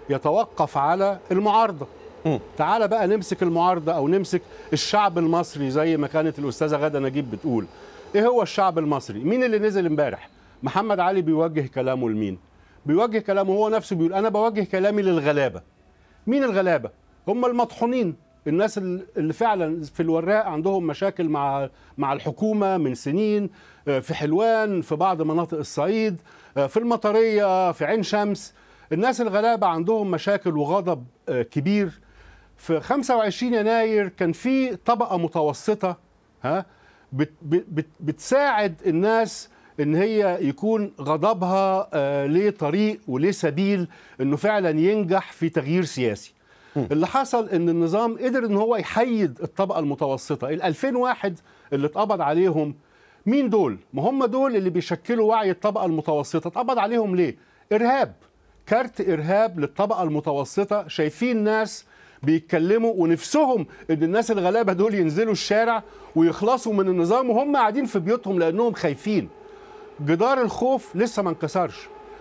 يتوقف على المعارضه تعال بقى نمسك المعارضه او نمسك الشعب المصري زي ما كانت الاستاذه غاده نجيب بتقول ايه هو الشعب المصري مين اللي نزل امبارح محمد علي بيوجه كلامه لمين بيوجه كلامه هو نفسه بيقول انا بوجه كلامي للغلابه مين الغلابه هم المطحونين الناس اللي فعلا في الوراق عندهم مشاكل مع مع الحكومه من سنين آه، في حلوان في بعض مناطق الصعيد آه، في المطريه في عين شمس الناس الغلابه عندهم مشاكل وغضب آه، كبير في 25 يناير كان في طبقه متوسطه ها بت بت بتساعد الناس ان هي يكون غضبها آه، ليه طريق وليه سبيل انه فعلا ينجح في تغيير سياسي اللي حصل ان النظام قدر ان هو يحيد الطبقه المتوسطه ال 2000 واحد اللي اتقبض عليهم مين دول ما هم دول اللي بيشكلوا وعي الطبقه المتوسطه اتقبض عليهم ليه ارهاب كارت ارهاب للطبقه المتوسطه شايفين ناس بيتكلموا ونفسهم ان الناس الغلابه دول ينزلوا الشارع ويخلصوا من النظام وهم قاعدين في بيوتهم لانهم خايفين جدار الخوف لسه ما انكسرش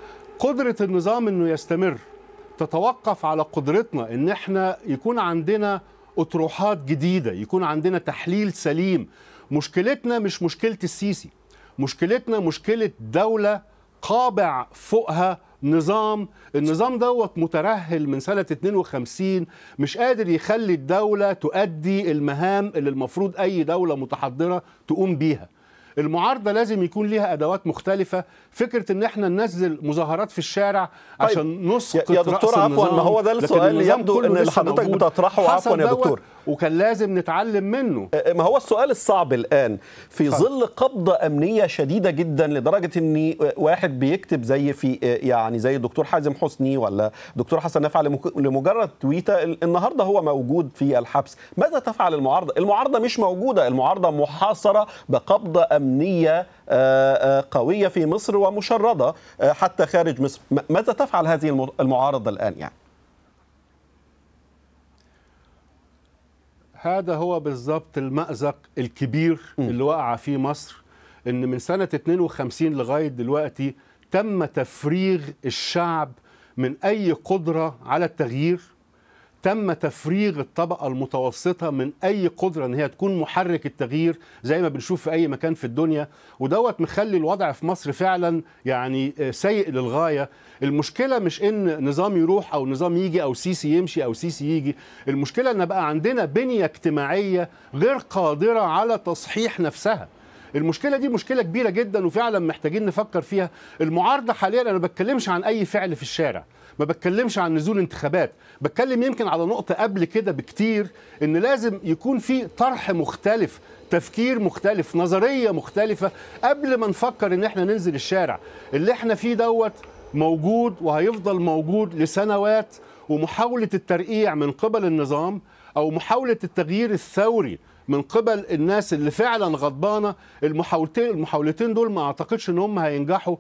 قدره النظام انه يستمر تتوقف على قدرتنا ان احنا يكون عندنا اطروحات جديده يكون عندنا تحليل سليم مشكلتنا مش مشكله السيسي مشكلتنا مشكله دوله قابع فوقها نظام النظام دوت مترهل من سنة 52 مش قادر يخلي الدولة تؤدي المهام اللي المفروض أي دولة متحضرة تقوم بيها المعارضة لازم يكون ليها أدوات مختلفة فكرة إن احنا ننزل مظاهرات في الشارع عشان نسقط يا دكتور رأس عفوا النظام ما هو ده لكن السؤال اللي النظام يبدو كله ان لسه حضرتك موجود. بتطرحه حصل عفوا يا دوت دكتور وكان لازم نتعلم منه ما هو السؤال الصعب الآن في ظل قبضة أمنية شديدة جدا لدرجة أن واحد بيكتب زي في يعني زي الدكتور حازم حسني ولا دكتور حسن نافع لمك- لمجرد تويتة النهاردة هو موجود في الحبس ماذا تفعل المعارضة؟ المعارضة مش موجودة المعارضة محاصرة بقبضة أمنية آه، آه، قوية في مصر ومشردة آه، حتى خارج مصر م- ماذا تفعل هذه الم- المعارضة الآن يعني؟ هذا هو بالضبط المأزق الكبير اللي وقع فيه مصر ان من سنة 52 لغاية دلوقتي تم تفريغ الشعب من اي قدرة على التغيير تم تفريغ الطبقة المتوسطة من أي قدرة إن هي تكون محرك التغيير زي ما بنشوف في أي مكان في الدنيا ودوت مخلي الوضع في مصر فعلا يعني سيء للغاية المشكلة مش إن نظام يروح أو نظام يجي أو سيسي يمشي أو سيسي يجي المشكلة إن بقى عندنا بنية اجتماعية غير قادرة على تصحيح نفسها المشكله دي مشكله كبيره جدا وفعلا محتاجين نفكر فيها المعارضه حاليا انا ما بتكلمش عن اي فعل في الشارع ما بتكلمش عن نزول انتخابات بتكلم يمكن على نقطه قبل كده بكتير ان لازم يكون في طرح مختلف تفكير مختلف نظريه مختلفه قبل ما نفكر ان احنا ننزل الشارع اللي احنا فيه دوت موجود وهيفضل موجود لسنوات ومحاوله الترقيع من قبل النظام او محاوله التغيير الثوري من قبل الناس اللي فعلا غضبانه المحاولتين المحاولتين دول ما اعتقدش ان هم هينجحوا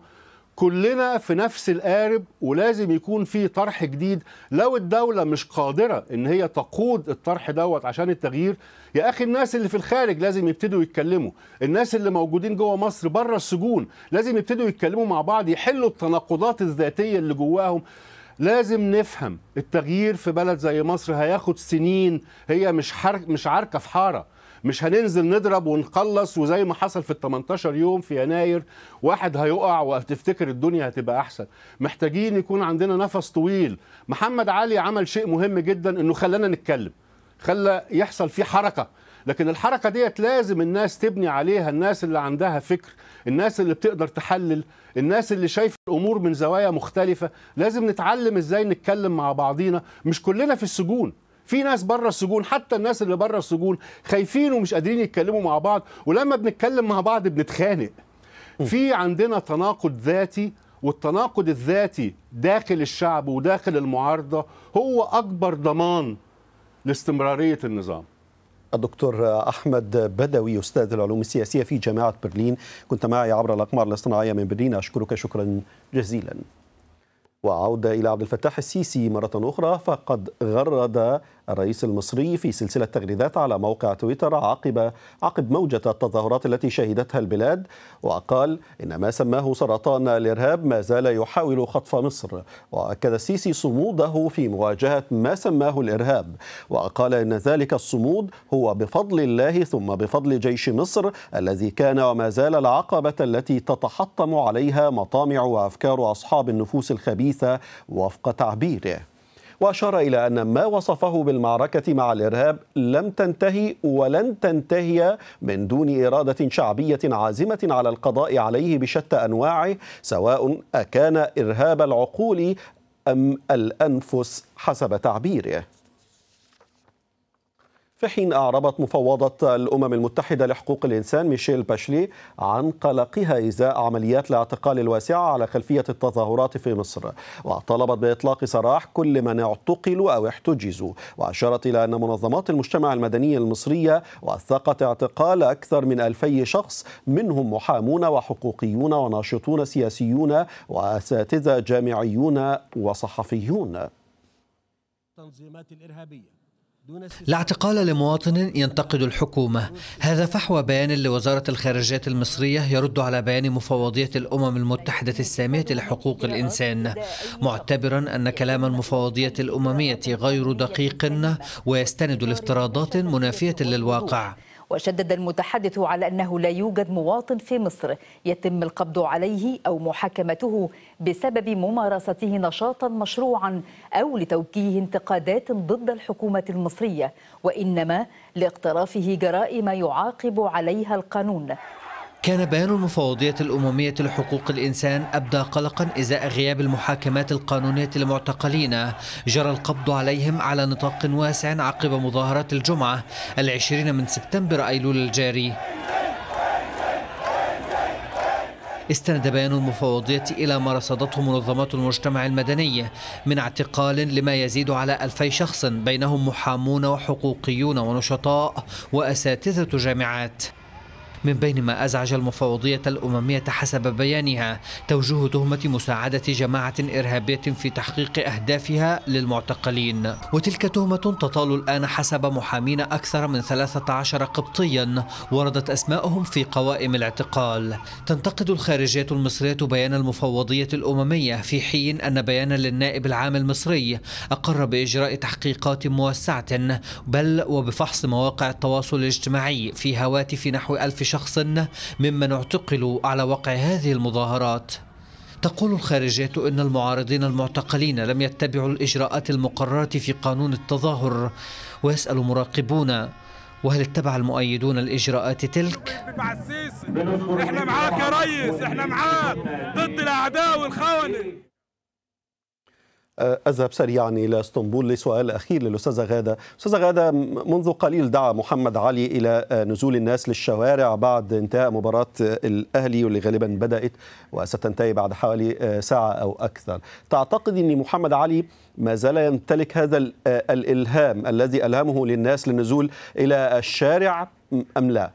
كلنا في نفس القارب ولازم يكون في طرح جديد لو الدولة مش قادرة ان هي تقود الطرح دوت عشان التغيير يا اخي الناس اللي في الخارج لازم يبتدوا يتكلموا الناس اللي موجودين جوه مصر بره السجون لازم يبتدوا يتكلموا مع بعض يحلوا التناقضات الذاتية اللي جواهم لازم نفهم التغيير في بلد زي مصر هياخد سنين هي مش حرك مش عركه في حاره مش هننزل نضرب ونخلص وزي ما حصل في ال 18 يوم في يناير واحد هيقع وهتفتكر الدنيا هتبقى احسن محتاجين يكون عندنا نفس طويل محمد علي عمل شيء مهم جدا انه خلانا نتكلم خلى يحصل فيه حركه لكن الحركه ديت لازم الناس تبني عليها الناس اللي عندها فكر الناس اللي بتقدر تحلل الناس اللي شايفه الامور من زوايا مختلفه لازم نتعلم ازاي نتكلم مع بعضينا مش كلنا في السجون في ناس بره السجون حتى الناس اللي بره السجون خايفين ومش قادرين يتكلموا مع بعض ولما بنتكلم مع بعض بنتخانق في عندنا تناقض ذاتي والتناقض الذاتي داخل الشعب وداخل المعارضه هو اكبر ضمان لاستمراريه النظام الدكتور أحمد بدوي أستاذ العلوم السياسية في جامعة برلين كنت معي عبر الأقمار الاصطناعية من برلين أشكرك شكرا جزيلا وعودة إلى عبد الفتاح السيسي مرة أخرى فقد غرد الرئيس المصري في سلسلة تغريدات على موقع تويتر عقب عقب موجة التظاهرات التي شهدتها البلاد وقال إن ما سماه سرطان الإرهاب ما زال يحاول خطف مصر وأكد السيسي صموده في مواجهة ما سماه الإرهاب وقال إن ذلك الصمود هو بفضل الله ثم بفضل جيش مصر الذي كان وما زال العقبة التي تتحطم عليها مطامع وأفكار أصحاب النفوس الخبيثة وفق تعبيره وأشار إلى أن ما وصفه بالمعركة مع الإرهاب لم تنتهي ولن تنتهي من دون إرادة شعبية عازمة على القضاء عليه بشتى أنواعه سواء أكان إرهاب العقول أم الأنفس حسب تعبيره في حين أعربت مفوضة الأمم المتحدة لحقوق الإنسان ميشيل باشلي عن قلقها إزاء عمليات الاعتقال الواسعة على خلفية التظاهرات في مصر وطلبت بإطلاق سراح كل من اعتقلوا أو احتجزوا وأشارت إلى أن منظمات المجتمع المدني المصرية وثقت اعتقال أكثر من ألفي شخص منهم محامون وحقوقيون وناشطون سياسيون وأساتذة جامعيون وصحفيون التنظيمات الإرهابية لا اعتقال لمواطن ينتقد الحكومة هذا فحوى بيان لوزارة الخارجية المصرية يرد على بيان مفوضية الأمم المتحدة السامية لحقوق الإنسان معتبرا أن كلام المفوضية الأممية غير دقيق ويستند لافتراضات منافية للواقع وشدد المتحدث على انه لا يوجد مواطن في مصر يتم القبض عليه او محاكمته بسبب ممارسته نشاطا مشروعا او لتوجيه انتقادات ضد الحكومه المصريه وانما لاقترافه جرائم يعاقب عليها القانون كان بيان المفوضية الأممية لحقوق الإنسان أبدى قلقا إزاء غياب المحاكمات القانونية للمعتقلين جرى القبض عليهم على نطاق واسع عقب مظاهرات الجمعة العشرين من سبتمبر أيلول الجاري استند بيان المفوضية إلى ما رصدته منظمات المجتمع المدني من اعتقال لما يزيد على ألفي شخص بينهم محامون وحقوقيون ونشطاء وأساتذة جامعات من بين ما أزعج المفوضية الأممية حسب بيانها توجيه تهمة مساعدة جماعة إرهابية في تحقيق أهدافها للمعتقلين وتلك تهمة تطال الآن حسب محامين أكثر من 13 قبطيا وردت أسماءهم في قوائم الاعتقال تنتقد الخارجية المصرية بيان المفوضية الأممية في حين أن بيانا للنائب العام المصري أقر بإجراء تحقيقات موسعة بل وبفحص مواقع التواصل الاجتماعي في هواتف نحو ألف شخص ممن اعتقلوا على وقع هذه المظاهرات تقول الخارجية إن المعارضين المعتقلين لم يتبعوا الإجراءات المقررة في قانون التظاهر ويسأل مراقبون وهل اتبع المؤيدون الإجراءات تلك؟ مع السيسي احنا معاك يا ريس احنا معاك ضد الاعداء والخونه أذهب سريعا إلى اسطنبول لسؤال أخير للأستاذة غادة أستاذة غادة منذ قليل دعا محمد علي إلى نزول الناس للشوارع بعد انتهاء مباراة الأهلي واللي غالبا بدأت وستنتهي بعد حوالي ساعة أو أكثر تعتقد أن محمد علي ما زال يمتلك هذا الإلهام الذي ألهمه للناس للنزول إلى الشارع أم لا؟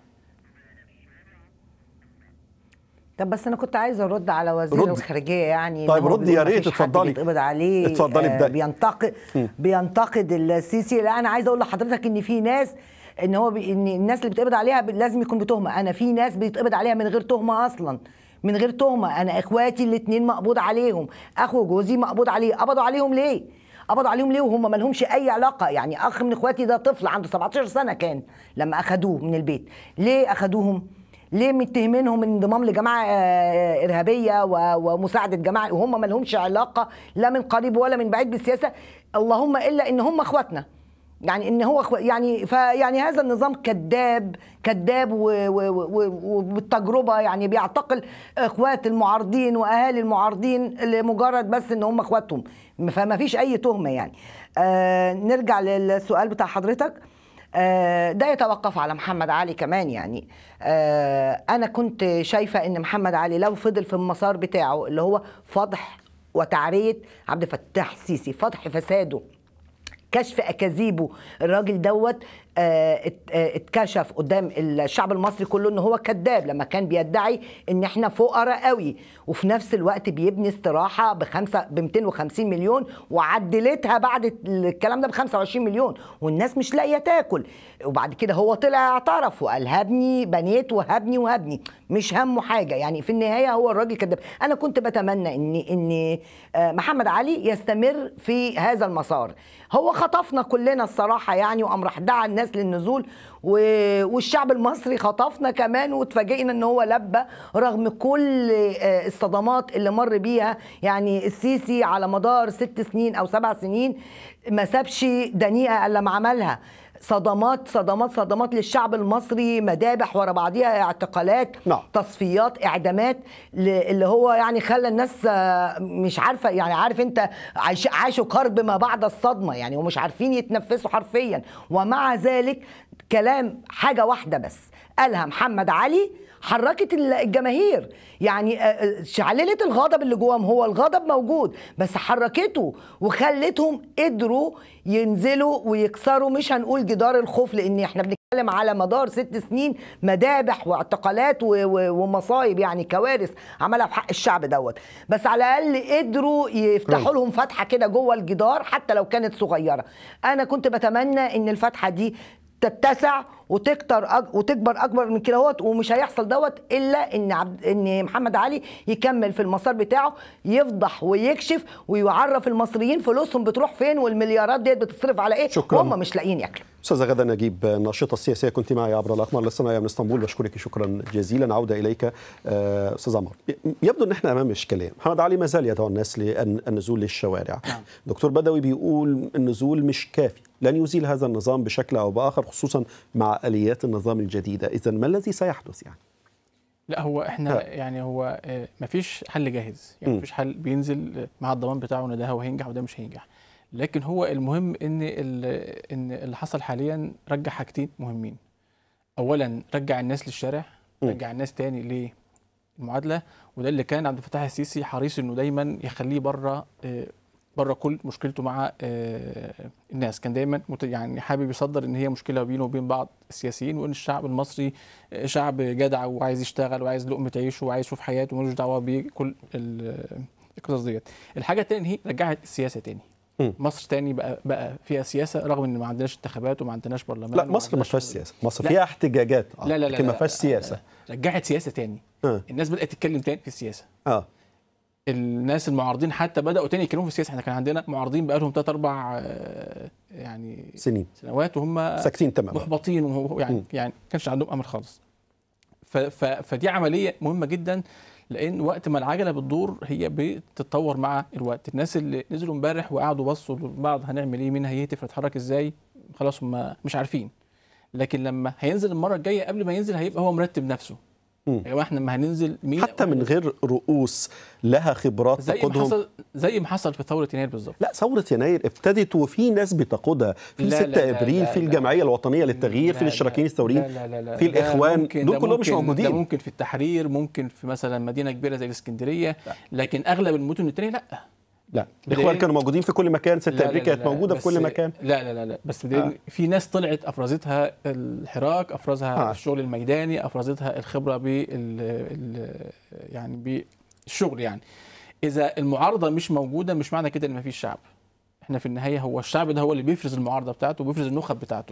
طب بس انا كنت عايزه ارد على وزير رد. الخارجيه يعني طيب إن هو ردي يا بيقول ريت مفيش حد اتفضلي. بيتقبض عليه اتفضلي آه، ابدأي. بينتقد بينتقد السيسي لا انا عايزه اقول لحضرتك ان في ناس ان هو بي ان الناس اللي بيتقبض عليها ب- لازم يكون بتهمه انا في ناس بيتقبض عليها من غير تهمه اصلا من غير تهمه انا اخواتي الاثنين مقبوض عليهم اخو جوزي مقبوض عليه قبضوا عليهم ليه قبضوا عليهم ليه وهم ما لهمش اي علاقه يعني اخ من اخواتي ده طفل عنده 17 سنه كان لما اخدوه من البيت ليه اخدوهم ليه متهمينهم انضمام لجماعه آه، ارهابيه و- ومساعده جماعه وهم ما لهمش علاقه لا من قريب ولا من بعيد بالسياسه اللهم الا ان هم اخواتنا يعني ان هو أخو... يعني فيعني هذا النظام كذاب كذاب و- و- و- وبالتجربه يعني بيعتقل اخوات المعارضين واهالي المعارضين لمجرد بس ان هم اخواتهم فما فيش اي تهمه يعني آه نرجع للسؤال بتاع حضرتك آه، ده يتوقف على محمد علي كمان يعني آه، انا كنت شايفه ان محمد علي لو فضل في المسار بتاعه اللي هو فضح وتعريه عبد الفتاح السيسي فضح فساده كشف اكاذيبه الراجل دوت آه، ات- آه، اتكشف قدام الشعب المصري كله ان هو كذاب لما كان بيدعي ان احنا فقراء قوي وفي نفس الوقت بيبني استراحه بخمسه ب 250 مليون وعدلتها بعد الكلام ده ب 25 مليون والناس مش لاقيه تاكل وبعد كده هو طلع اعترف وقال هبني بنيت وهبني وهبني مش همه حاجه يعني في النهايه هو الراجل كذاب انا كنت بتمنى ان ان آه، محمد علي يستمر في هذا المسار هو خطفنا كلنا الصراحه يعني وقام راح دعا الناس للنزول و- والشعب المصري خطفنا كمان واتفاجئنا ان هو لبى رغم كل آه، الصدمات اللي مر بيها يعني السيسي على مدار ست سنين او سبع سنين ما سابش دنيئه الا ما عملها صدمات صدمات صدمات للشعب المصري مذابح ورا بعضيها اعتقالات نعم. تصفيات اعدامات ل- اللي هو يعني خلى الناس آه، مش عارفه يعني عارف انت عايش عاشوا كرب ما بعد الصدمه يعني ومش عارفين يتنفسوا حرفيا ومع ذلك كلام حاجه واحده بس قالها محمد علي حركت ال- الجماهير يعني آه، آه، شعللت الغضب اللي جواهم هو الغضب موجود بس حركته وخلتهم قدروا ينزلوا ويكسروا مش هنقول جدار الخوف لان احنا بنتكلم على مدار ست سنين مذابح واعتقالات و- و- ومصايب يعني كوارث عملها في حق الشعب دوت بس على الاقل قدروا يفتحوا لهم فتحه كده جوه الجدار حتى لو كانت صغيره انا كنت بتمنى ان الفتحه دي تتسع وتكتر أج... وتكبر اكبر من كده هوت ومش هيحصل دوت الا ان عبد... ان محمد علي يكمل في المسار بتاعه يفضح ويكشف ويعرف المصريين فلوسهم بتروح فين والمليارات ديت بتصرف على ايه شكراً. وهم مش لاقيين ياكلوا استاذه غدا نجيب الناشطه السياسيه كنت معي عبر الاقمار الصناعيه من اسطنبول بشكرك شكرا جزيلا عوده اليك آه، استاذ عمر يبدو ان احنا امام اشكاليه محمد علي ما زال يدعو الناس للنزول للشوارع دكتور بدوي بيقول النزول مش كافي لن يزيل هذا النظام بشكل او باخر خصوصا مع اليات النظام الجديده اذا ما الذي سيحدث يعني لا هو احنا ها. يعني هو آه، مفيش حل جاهز يعني مم. مفيش حل بينزل مع الضمان بتاعه ان ده هو هينجح وده مش هينجح لكن هو المهم ان ال- ان اللي حصل حاليا رجع حاجتين مهمين اولا رجع الناس للشارع مم. رجع الناس تاني للمعادله وده اللي كان عبد الفتاح السيسي حريص انه دايما يخليه بره آه، بره كل مشكلته مع آه، الناس كان دايما مت- يعني حابب يصدر ان هي مشكله بينه وبين بعض السياسيين وان الشعب المصري آه، شعب جدع وعايز يشتغل وعايز لقمه عيشه وعايز يشوف حياته وملوش دعوه بكل ال- القصص ديت الحاجه الثانيه هي رجعت السياسه تاني مم. مصر تاني بقى بقى فيها سياسه رغم ان ما عندناش انتخابات وما عندناش برلمان لا وما مصر ما عندناش- فيهاش سياسه مصر لا. فيها احتجاجات آه، لا لا لا لكن ما لا، فيهاش لا، سياسه رجعت سياسه تاني آه. الناس بدات تتكلم تاني في السياسه اه الناس المعارضين حتى بداوا تاني يتكلموا في السياسه احنا كان عندنا معارضين بقى لهم ثلاث اربع آه، يعني سنين سنوات وهم ساكتين تماما محبطين وهو يعني مم. يعني ما كانش عندهم امل خالص ف ف فدي عمليه مهمه جدا لان وقت ما العجله بتدور هي بتتطور مع الوقت الناس اللي نزلوا امبارح وقعدوا بصوا لبعض هنعمل ايه مين هيهتف هيتحرك ازاي خلاص هم مش عارفين لكن لما هينزل المره الجايه قبل ما ينزل هيبقى هو مرتب نفسه مم. يا جماعه احنا لما هننزل مين حتى من غير رؤوس لها خبرات زي ما تقودهم حصل زي ما حصل في ثوره يناير بالظبط لا ثورة يناير ابتدت وفي ناس بتقودها في لا، 6 لا، لا، ابريل لا، في لا. الجمعية الوطنية للتغيير في لا، الاشتراكيين لا، الثوريين لا لا لا في ده الاخوان ممكن- دول ده كلهم مش ممكن- ده موجودين ممكن في التحرير ممكن في مثلا مدينه كبيره زي الاسكندريه لكن اغلب المدن التانيه لا لا بدليل- الاخوان كانوا موجودين في كل مكان 6 لا، لا، ابريل لا، كانت لا، موجودة في بس- كل مكان لا لا لا لا بس بدليل آه. في ناس طلعت افرزتها الحراك افرزها آه. آه. الشغل الميداني افرزتها الخبره بال ال- يعني بالشغل يعني اذا المعارضه مش موجوده مش معنى كده ان مفيش شعب احنا في النهايه هو الشعب ده هو اللي بيفرز المعارضه بتاعته وبيفرز النخب بتاعته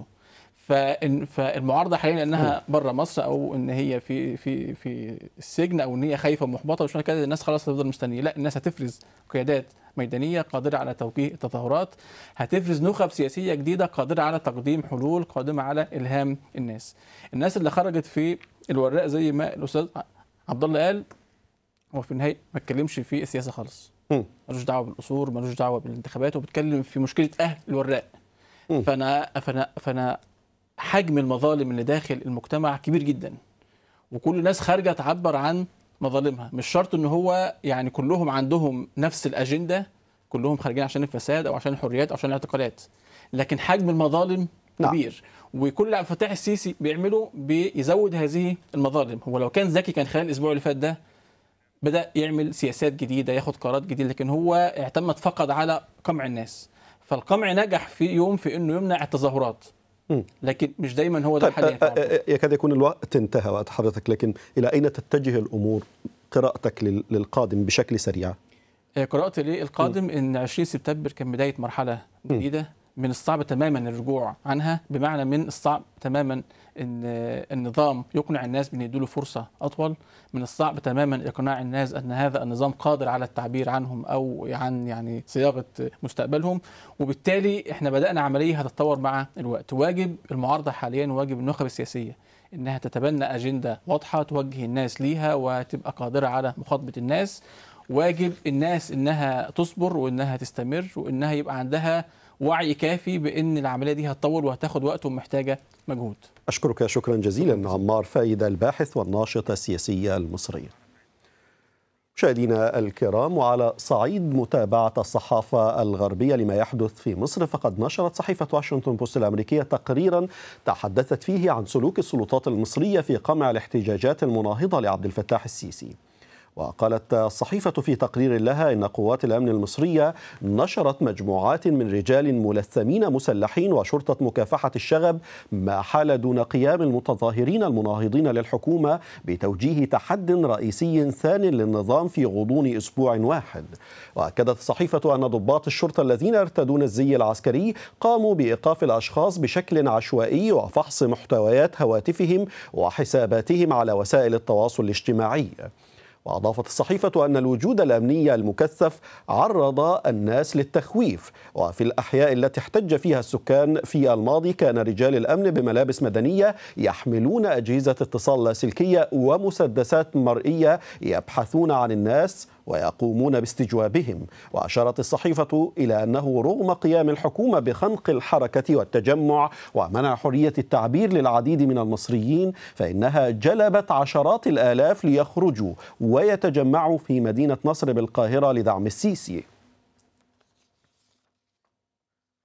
فإن- فالمعارضه حاليا انها بره مصر او ان هي في في في السجن او ان هي خايفه ومحبطه مش معنى كده الناس خلاص هتفضل مستنيه لا الناس هتفرز قيادات ميدانيه قادره على توجيه التظاهرات هتفرز نخب سياسيه جديده قادره على تقديم حلول قادمه على الهام الناس الناس اللي خرجت في الوراق زي ما الاستاذ عبد الله قال هو في النهايه ما اتكلمش في السياسه خالص مم. ملوش دعوه بالاصول ملوش دعوه بالانتخابات وبيتكلم في مشكله اهل الوراق مم. فانا فانا فانا حجم المظالم اللي داخل المجتمع كبير جدا وكل الناس خارجه تعبر عن مظالمها مش شرط ان هو يعني كلهم عندهم نفس الاجنده كلهم خارجين عشان الفساد او عشان الحريات او عشان الاعتقالات لكن حجم المظالم نعم. كبير وكل عبد الفتاح السيسي بيعمله بيزود هذه المظالم هو لو كان ذكي كان خلال الاسبوع اللي فات ده بدا يعمل سياسات جديده ياخد قرارات جديده لكن هو اعتمد فقط على قمع الناس فالقمع نجح في يوم في انه يمنع التظاهرات مم. لكن مش دايما هو ده طيب الحل ينفع. آه، آه، آه، يكاد يكون الوقت انتهى وقت حضرتك لكن الى اين تتجه الامور قراءتك لل- للقادم بشكل سريع آه، قراءتي للقادم ان 20 سبتمبر كان بدايه مرحله جديده من الصعب تماما الرجوع عنها بمعنى من الصعب تماما ان آه، النظام يقنع الناس بان يدوا له فرصه اطول من الصعب تماما اقناع الناس ان هذا النظام قادر على التعبير عنهم او عن يعني صياغه مستقبلهم وبالتالي احنا بدانا عمليه هتتطور مع الوقت واجب المعارضه حاليا واجب النخب السياسيه انها تتبنى اجنده واضحه توجه الناس ليها وتبقى قادره على مخاطبه الناس واجب الناس انها تصبر وانها تستمر وانها يبقى عندها وعي كافي بان العمليه دي هتطول وهتاخد وقت ومحتاجه مجهود أشكرك شكرا جزيلا عمار فايدة الباحث والناشط السياسي المصري مشاهدينا الكرام وعلى صعيد متابعة الصحافة الغربية لما يحدث في مصر فقد نشرت صحيفة واشنطن بوست الأمريكية تقريرا تحدثت فيه عن سلوك السلطات المصرية في قمع الاحتجاجات المناهضة لعبد الفتاح السيسي وقالت الصحيفة في تقرير لها إن قوات الأمن المصرية نشرت مجموعات من رجال ملثمين مسلحين وشرطة مكافحة الشغب ما حال دون قيام المتظاهرين المناهضين للحكومة بتوجيه تحد رئيسي ثان للنظام في غضون أسبوع واحد وأكدت الصحيفة أن ضباط الشرطة الذين ارتدون الزي العسكري قاموا بإيقاف الأشخاص بشكل عشوائي وفحص محتويات هواتفهم وحساباتهم على وسائل التواصل الاجتماعي وأضافت الصحيفة أن الوجود الأمني المكثف عرض الناس للتخويف وفي الأحياء التي احتج فيها السكان في الماضي كان رجال الأمن بملابس مدنية يحملون أجهزة اتصال لاسلكية ومسدسات مرئية يبحثون عن الناس ويقومون باستجوابهم وأشارت الصحيفة إلى أنه رغم قيام الحكومة بخنق الحركة والتجمع ومنع حرية التعبير للعديد من المصريين فإنها جلبت عشرات الآلاف ليخرجوا ويتجمعوا في مدينة نصر بالقاهرة لدعم السيسي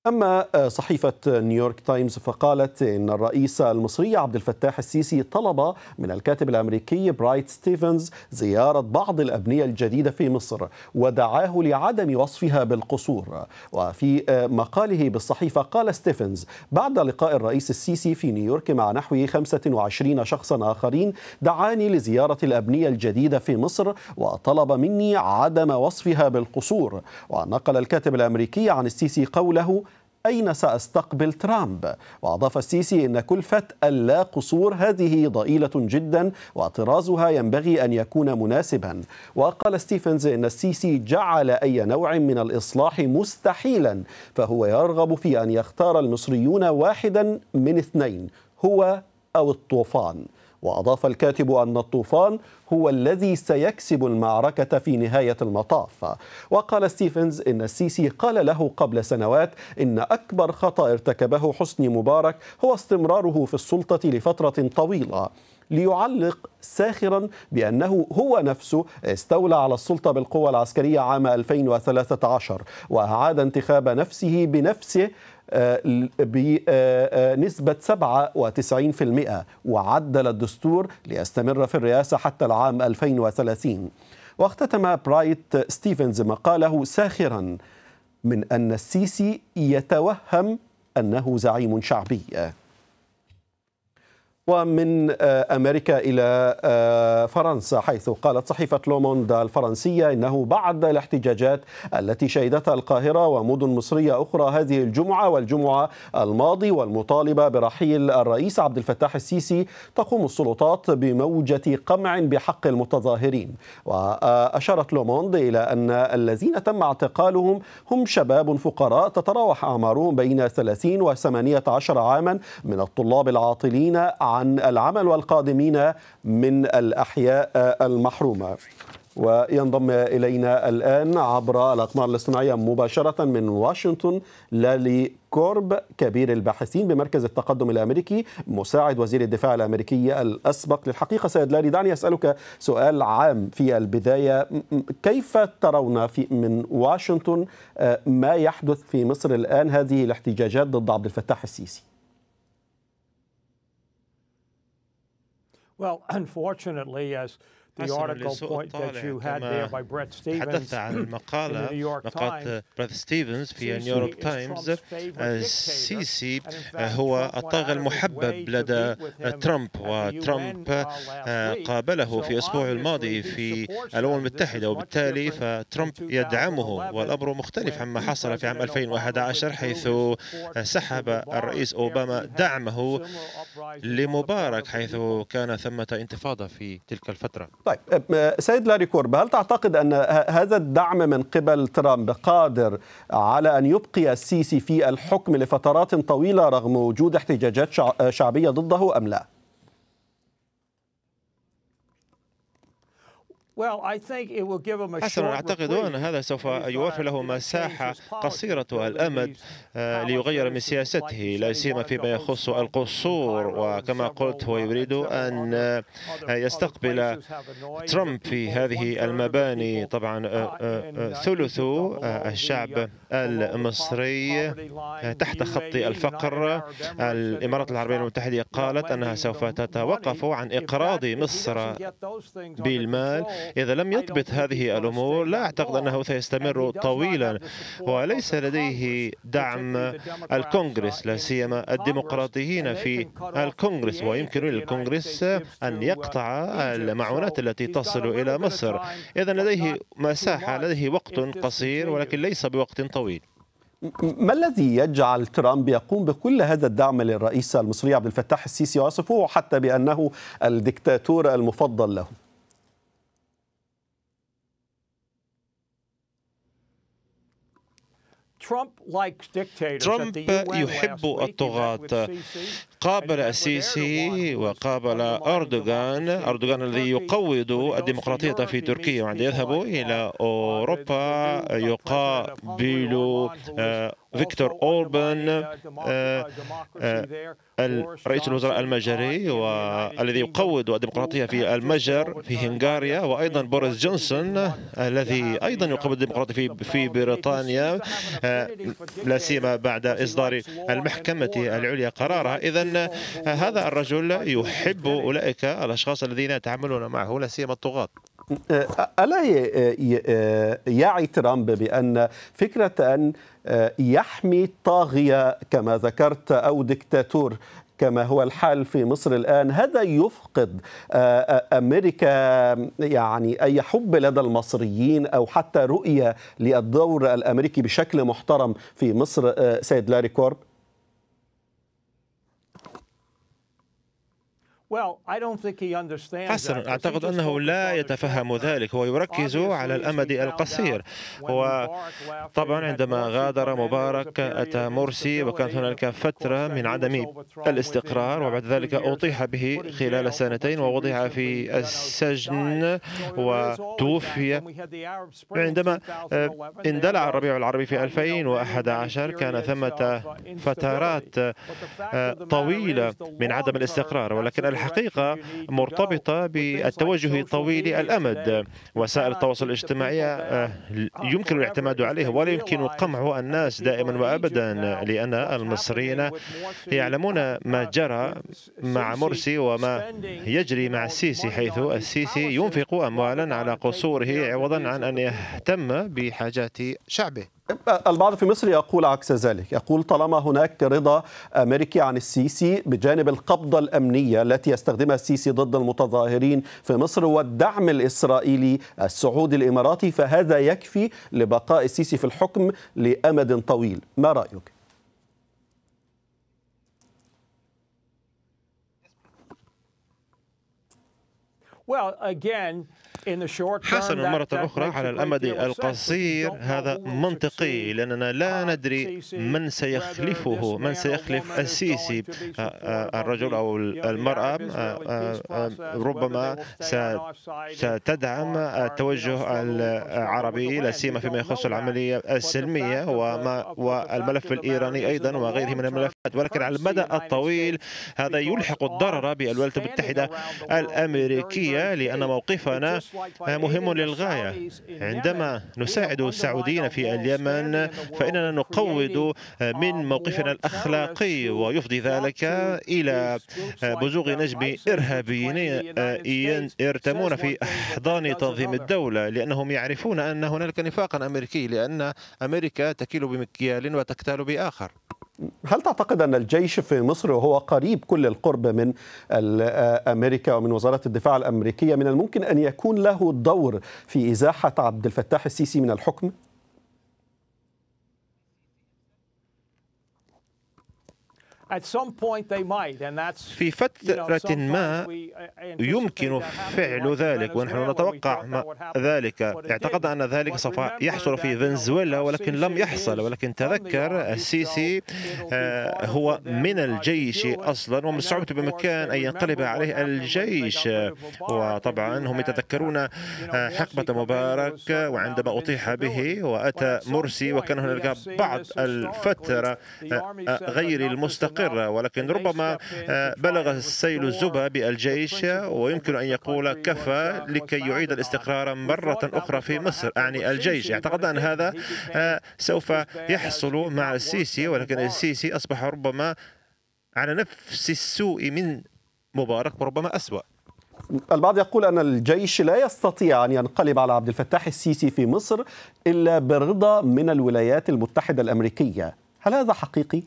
أما صحيفة نيويورك تايمز فقالت إن الرئيس المصري عبد الفتاح السيسي طلب من الكاتب الأمريكي برايت ستيفنز زيارة بعض الأبنية الجديدة في مصر ودعاه لعدم وصفها بالقصور وفي مقاله بالصحيفة قال ستيفنز بعد لقاء الرئيس السيسي في نيويورك مع نحو 25 شخصا آخرين دعاني لزيارة الأبنية الجديدة في مصر وطلب مني عدم وصفها بالقصور ونقل الكاتب الأمريكي عن السيسي قوله أين سأستقبل ترامب؟ وأضاف السيسي أن كلفة اللا قصور هذه ضئيلة جدا واعتراضها ينبغي أن يكون مناسبا وقال ستيفنز أن السيسي جعل أي نوع من الإصلاح مستحيلا فهو يرغب في أن يختار المصريون واحدا من اثنين هو أو الطوفان وأضاف الكاتب أن الطوفان هو الذي سيكسب المعركة في نهاية المطاف وقال ستيفنز إن السيسي قال له قبل سنوات إن أكبر خطأ ارتكبه حسني مبارك هو استمراره في السلطة لفترة طويلة ليعلق ساخرا بأنه هو نفسه استولى على السلطة بالقوة العسكرية عام 2013 وأعاد انتخاب نفسه بنفسه بنسبة 97% وعدل الدستور ليستمر في الرئاسة حتى العام 2030 واختتم برايت ستيفنز مقاله ساخرا من أن السيسي يتوهم أنه زعيم شعبي ومن امريكا الى فرنسا حيث قالت صحيفه لوموند الفرنسيه انه بعد الاحتجاجات التي شهدتها القاهره ومدن مصريه اخرى هذه الجمعه والجمعه الماضي والمطالبه برحيل الرئيس عبد الفتاح السيسي تقوم السلطات بموجه قمع بحق المتظاهرين واشارت لوموند الى ان الذين تم اعتقالهم هم شباب فقراء تتراوح اعمارهم بين 30 و 18 عاما من الطلاب العاطلين عن العمل والقادمين من الأحياء المحرومة وينضم إلينا الآن عبر الأقمار الاصطناعية مباشرة من واشنطن لالي كورب كبير الباحثين بمركز التقدم الأمريكي مساعد وزير الدفاع الأمريكي الأسبق للحقيقة سيد لالي دعني أسألك سؤال عام في البداية كيف ترون في من واشنطن ما يحدث في مصر الآن هذه الاحتجاجات ضد عبد الفتاح السيسي Well, unfortunately, as the article point that you had there by Brett Stevens تحدثت عن المقالة مقالة بريت ستيفنز في نيويورك تايمز السيسي هو الطاغى المحبب لدى ترامب وترامب قابله في الأسبوع الماضي في الأمم المتحدة وبالتالي فترامب يدعمه والأمر مختلف عما حصل في عام 2011 حيث سحب الرئيس أوباما دعمه لمبارك حيث كان ثمة انتفاضة في تلك الفترة طيب سيد لاري كورب هل تعتقد أن هذا الدعم من قبل ترامب قادر على أن يبقي السيسي في الحكم لفترات طويلة رغم وجود احتجاجات شعبية ضده أم لا؟ حسنا أعتقد أن هذا سوف يوفر له مساحة قصيرة الأمد ليغير من سياسته لا سيما فيما يخص القصور وكما قلت هو يريد أن يستقبل ترامب في هذه المباني طبعا ثلث الشعب المصري تحت خط الفقر الإمارات العربية المتحدة قالت أنها سوف تتوقف عن إقراض مصر بالمال إذا لم يضبط هذه الأمور لا أعتقد أنه سيستمر طويلا وليس لديه دعم الكونغرس لا سيما الديمقراطيين في الكونغرس ويمكن للكونغرس أن يقطع المعونات التي تصل إلى مصر إذا لديه مساحة لديه وقت قصير ولكن ليس بوقت طويل ما الذي يجعل ترامب يقوم بكل هذا الدعم للرئيس المصري عبد الفتاح السيسي ويصفه حتى بأنه الدكتاتور المفضل له؟ ترامب يحب الطغاة قابل السيسي وقابل أردوغان أردوغان الذي يقوض الديمقراطية في تركيا وعندما يذهب إلى أوروبا يقابل فيكتور أوربان رئيس الوزراء المجري والذي يقوض الديمقراطية في المجر في هنغاريا وأيضا بوريس جونسون الذي أيضا يقوض الديمقراطية في في بريطانيا لا سيما بعد إصدار المحكمة العليا قرارها إذا هذا الرجل يحب أولئك الأشخاص الذين يتعاملون معه لا سيما الطغاة ألا يعي ترامب بأن فكرة أن يحمي طاغية كما ذكرت أو دكتاتور كما هو الحال في مصر الآن هذا يفقد أمريكا يعني أي حب لدى المصريين أو حتى رؤية للدور الأمريكي بشكل محترم في مصر سيد لاري كورب حسنا أعتقد أنه لا يتفهم ذلك هو يركز على الأمد القصير هو طبعا عندما غادر مبارك أتى مرسي وكانت هناك فترة من عدم الاستقرار وبعد ذلك أطيح به خلال سنتين ووضع في السجن وتوفي عندما اندلع الربيع العربي في 2011 كان ثمة فترات طويلة من عدم الاستقرار ولكن الحقيقة مرتبطة بالتوجه طويل الأمد وسائل التواصل الاجتماعي يمكن الاعتماد عليه ولا يمكن قمع الناس دائما وأبدا لأن المصريين يعلمون ما جرى مع مرسي وما يجري مع السيسي حيث السيسي ينفق أموالا على قصوره عوضا عن أن يهتم بحاجات شعبه البعض في مصر يقول عكس ذلك يقول طالما هناك رضا أمريكي عن السيسي بجانب القبضة الأمنية التي يستخدمها السيسي ضد المتظاهرين في مصر والدعم الإسرائيلي السعودي الإماراتي فهذا يكفي لبقاء السيسي في الحكم لأمد طويل ما رأيك؟ Well, again, حسنا مرة أخرى على الأمد القصير هذا منطقي لأننا لا ندري من سيخلفه من سيخلف السيسي الرجل أو المرأة ربما ستدعم التوجه العربي لا سيما فيما يخص العملية السلمية وما والملف الإيراني أيضا وغيره من الملفات ولكن على المدى الطويل هذا يلحق الضرر بالولايات المتحدة الأمريكية لأن موقفنا مهم للغاية عندما نساعد السعوديين في اليمن فإننا نقوض من موقفنا الأخلاقي ويفضي ذلك إلى بزوغ نجم إرهابيين يرتمون في أحضان تنظيم الدولة لأنهم يعرفون أن هنالك نفاقا أمريكي لأن أمريكا تكيل بمكيال وتكتال بآخر هل تعتقد أن الجيش في مصر وهو قريب كل القرب من أمريكا ومن وزارة الدفاع الأمريكية من الممكن أن يكون له دور في إزاحة عبد الفتاح السيسي من الحكم؟ في فترة ما يمكن فعل ذلك ونحن نتوقع ذلك اعتقدنا أن ذلك سوف يحصل في فنزويلا ولكن لم يحصل ولكن تذكر السيسي هو من الجيش أصلا ومن الصعوبة بمكان أن ينقلب عليه الجيش وطبعا هم يتذكرون حقبة مبارك وعندما أطيح به وأتى مرسي وكان هناك بعض الفترة غير المستقرة مستقرة ولكن ربما بلغ السيل الزبا بالجيش ويمكن أن يقول كفى لكي يعيد الاستقرار مرة أخرى في مصر أعني الجيش اعتقد أن هذا سوف يحصل مع السيسي ولكن السيسي أصبح ربما على نفس السوء من مبارك وربما أسوأ البعض يقول أن الجيش لا يستطيع أن ينقلب على عبد الفتاح السيسي في مصر إلا برضا من الولايات المتحدة الأمريكية هل هذا حقيقي؟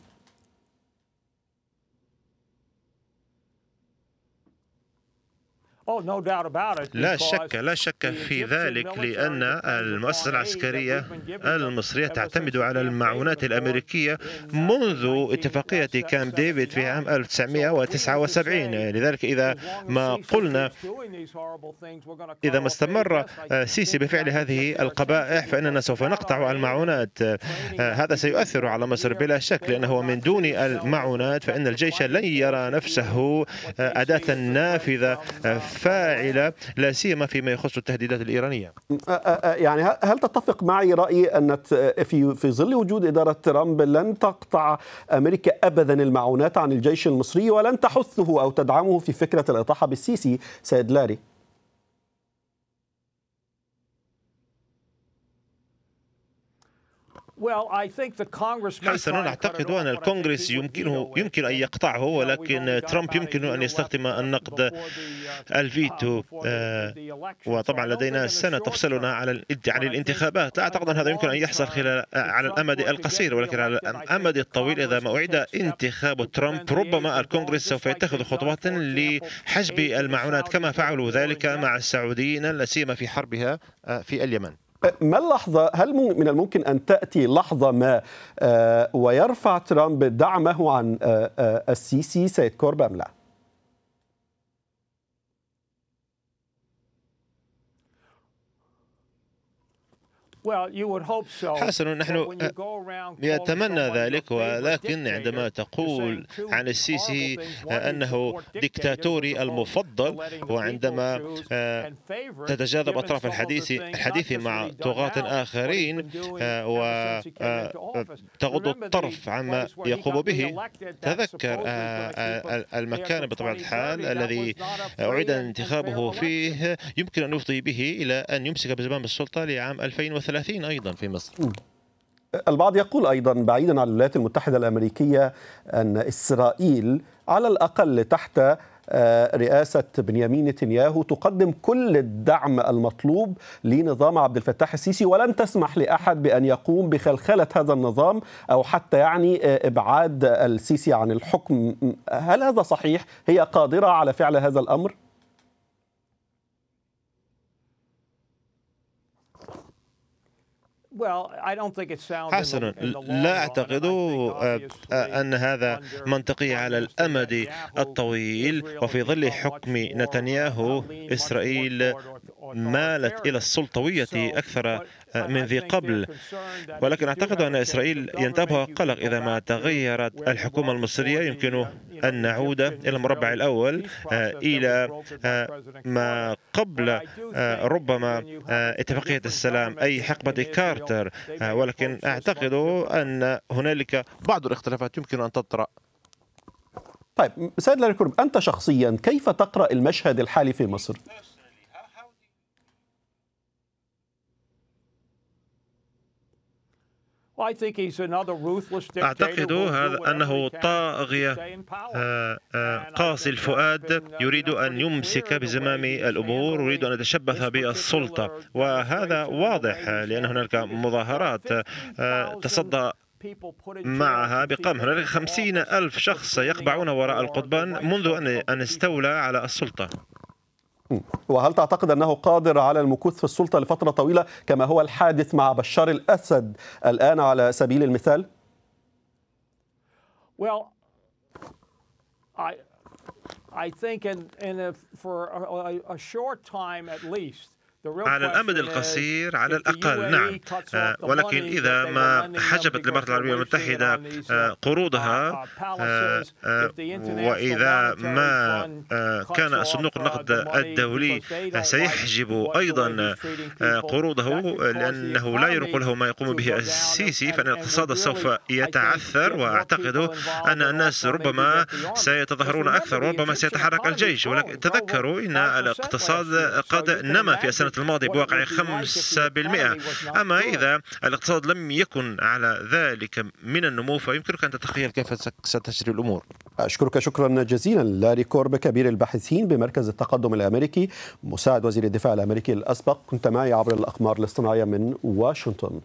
لا شك لا شك في ذلك لأن المؤسسة العسكرية المصرية تعتمد على المعونات الأمريكية منذ اتفاقية كامب ديفيد في عام 1979 لذلك إذا ما قلنا إذا ما استمر سيسي بفعل هذه القبائح فإننا سوف نقطع المعونات هذا سيؤثر على مصر بلا شك لأنه من دون المعونات فإن الجيش لن يرى نفسه أداة نافذة فاعلة لا سيما فيما يخص التهديدات الإيرانية يعني هل تتفق معي رأيي أن في في ظل وجود إدارة ترامب لن تقطع أمريكا أبدا المعونات عن الجيش المصري ولن تحثه أو تدعمه في فكرة الإطاحة بالسيسي سيد لاري حسنا أعتقد أن الكونغرس يمكنه يمكن أن يقطعه ولكن ترامب يمكن أن يستخدم النقد الفيتو وطبعا لدينا سنة تفصلنا على عن الانتخابات لا أعتقد أن هذا يمكن أن يحصل خلال على الأمد القصير ولكن على الأمد الطويل إذا ما أعيد انتخاب ترامب ربما الكونغرس سوف يتخذ خطوات لحجب المعونات كما فعلوا ذلك مع السعوديين لا سيما في حربها في اليمن ما اللحظة هل من الممكن أن تأتي لحظة ما ويرفع ترامب دعمه عن السيسي سيد كورب أم لا؟ حسن نحن نتمنى ذلك ولكن عندما تقول عن السيسي أنه ديكتاتوري المفضل وعندما تتجاذب أطراف الحديث الحديث مع طغاة آخرين وتغض الطرف عما يقوم به تذكر المكان بطبيعة الحال الذي أعيد انتخابه فيه يمكن أن يفضي به إلى أن يمسك بزمام السلطة لعام 2030 30 أيضا في مصر البعض يقول أيضا بعيدا عن الولايات المتحدة الأمريكية أن إسرائيل على الأقل تحت رئاسة بنيامين نتنياهو تقدم كل الدعم المطلوب لنظام عبد الفتاح السيسي ولن تسمح لأحد بأن يقوم بخلخلة هذا النظام أو حتى يعني إبعاد السيسي عن الحكم هل هذا صحيح؟ هي قادرة على فعل هذا الأمر؟ حسنا لا أعتقد أن هذا منطقي على الأمد الطويل وفي ظل حكم نتنياهو إسرائيل مالت إلى السلطوية أكثر من ذي قبل ولكن أعتقد أن إسرائيل ينتابها قلق إذا ما تغيرت الحكومة المصرية يمكن أن نعود إلى المربع الأول إلى ما قبل ربما اتفاقية السلام أي حقبة كارتر ولكن أعتقد أن هنالك بعض الاختلافات يمكن أن تطرأ طيب سيد لاري كورب أنت شخصيا كيف تقرأ المشهد الحالي في مصر؟ أعتقد هذا أنه طاغية قاسي الفؤاد يريد أن يمسك بزمام الأمور يريد أن يتشبث بالسلطة وهذا واضح لأن هناك مظاهرات تصدى معها بقام هنالك خمسين ألف شخص يقبعون وراء القضبان منذ أن استولى على السلطة وهل تعتقد أنه قادر على المكوث في السلطة لفترة طويلة كما هو الحادث مع بشار الأسد الآن على سبيل المثال؟ Well, I, I think in, in a, for a, a short time at least, على الأمد القصير على الأقل نعم ولكن إذا ما حجبت الإمارات العربية المتحدة قروضها وإذا ما كان صندوق النقد الدولي سيحجب أيضا قروضه لأنه لا يروق له ما يقوم به السيسي فإن الاقتصاد سوف يتعثر وأعتقد أن الناس ربما سيتظاهرون أكثر وربما سيتحرك الجيش ولكن تذكروا أن الاقتصاد قد نما في السنة الماضي بواقع 5% أما إذا الاقتصاد لم يكن على ذلك من النمو فيمكنك أن تتخيل كيف ستجري الأمور أشكرك شكرا جزيلا لاري كورب كبير الباحثين بمركز التقدم الأمريكي مساعد وزير الدفاع الأمريكي الأسبق كنت معي عبر الأقمار الاصطناعية من واشنطن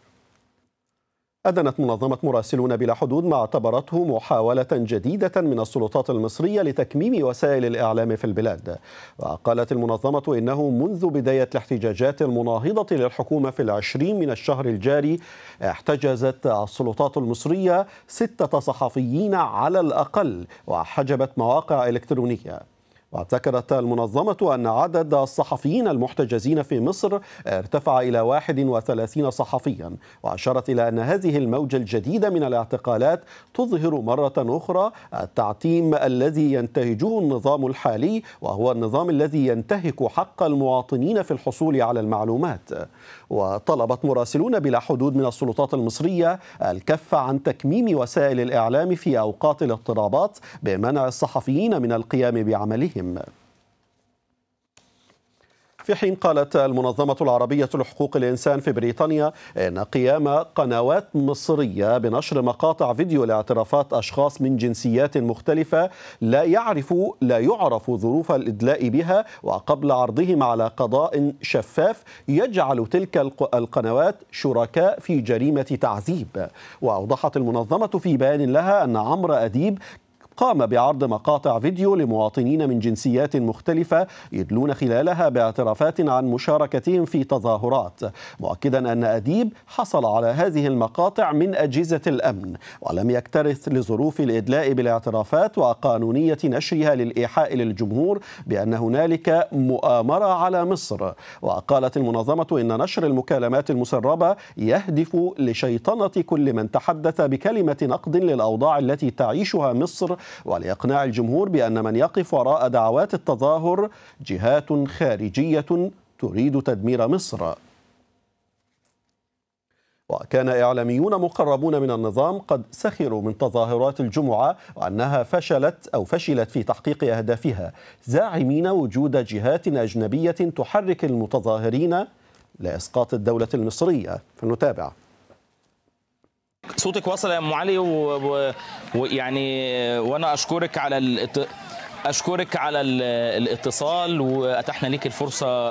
أدنت منظمة مراسلون بلا حدود ما اعتبرته محاولة جديدة من السلطات المصرية لتكميم وسائل الإعلام في البلاد وقالت المنظمة إنه منذ بداية الاحتجاجات المناهضة للحكومة في العشرين من الشهر الجاري احتجزت السلطات المصرية ستة صحفيين على الأقل وحجبت مواقع إلكترونية واعتكرت المنظمة أن عدد الصحفيين المحتجزين في مصر ارتفع إلى 31 صحفيا وأشارت إلى أن هذه الموجة الجديدة من الاعتقالات تظهر مرة أخرى التعتيم الذي ينتهجه النظام الحالي وهو النظام الذي ينتهك حق المواطنين في الحصول على المعلومات وطلبت مراسلون بلا حدود من السلطات المصرية الكف عن تكميم وسائل الإعلام في أوقات الاضطرابات بمنع الصحفيين من القيام بعملهم في حين قالت المنظمة العربية لحقوق الإنسان في بريطانيا أن قيام قنوات مصرية بنشر مقاطع فيديو لاعترافات أشخاص من جنسيات مختلفة لا يعرف لا يعرف ظروف الإدلاء بها وقبل عرضهم على قضاء شفاف يجعل تلك القنوات شركاء في جريمة تعذيب وأوضحت المنظمة في بيان لها أن عمرو أديب قام بعرض مقاطع فيديو لمواطنين من جنسيات مختلفة يدلون خلالها باعترافات عن مشاركتهم في تظاهرات مؤكدا أن أديب حصل على هذه المقاطع من أجهزة الأمن ولم يكترث لظروف الإدلاء بالاعترافات وقانونية نشرها للإيحاء للجمهور بأن هنالك مؤامرة على مصر وقالت المنظمة إن نشر المكالمات المسربة يهدف لشيطنة كل من تحدث بكلمة نقد للأوضاع التي تعيشها مصر ولإقناع الجمهور بأن من يقف وراء دعوات التظاهر جهات خارجية تريد تدمير مصر وكان إعلاميون مقربون من النظام قد سخروا من تظاهرات الجمعة وأنها فشلت أو فشلت في تحقيق أهدافها زاعمين وجود جهات أجنبية تحرك المتظاهرين لإسقاط الدولة المصرية فنتابع صوتك وصل يا ام علي ويعني و... وانا اشكرك على الات... اشكرك على الاتصال واتحنا ليك الفرصه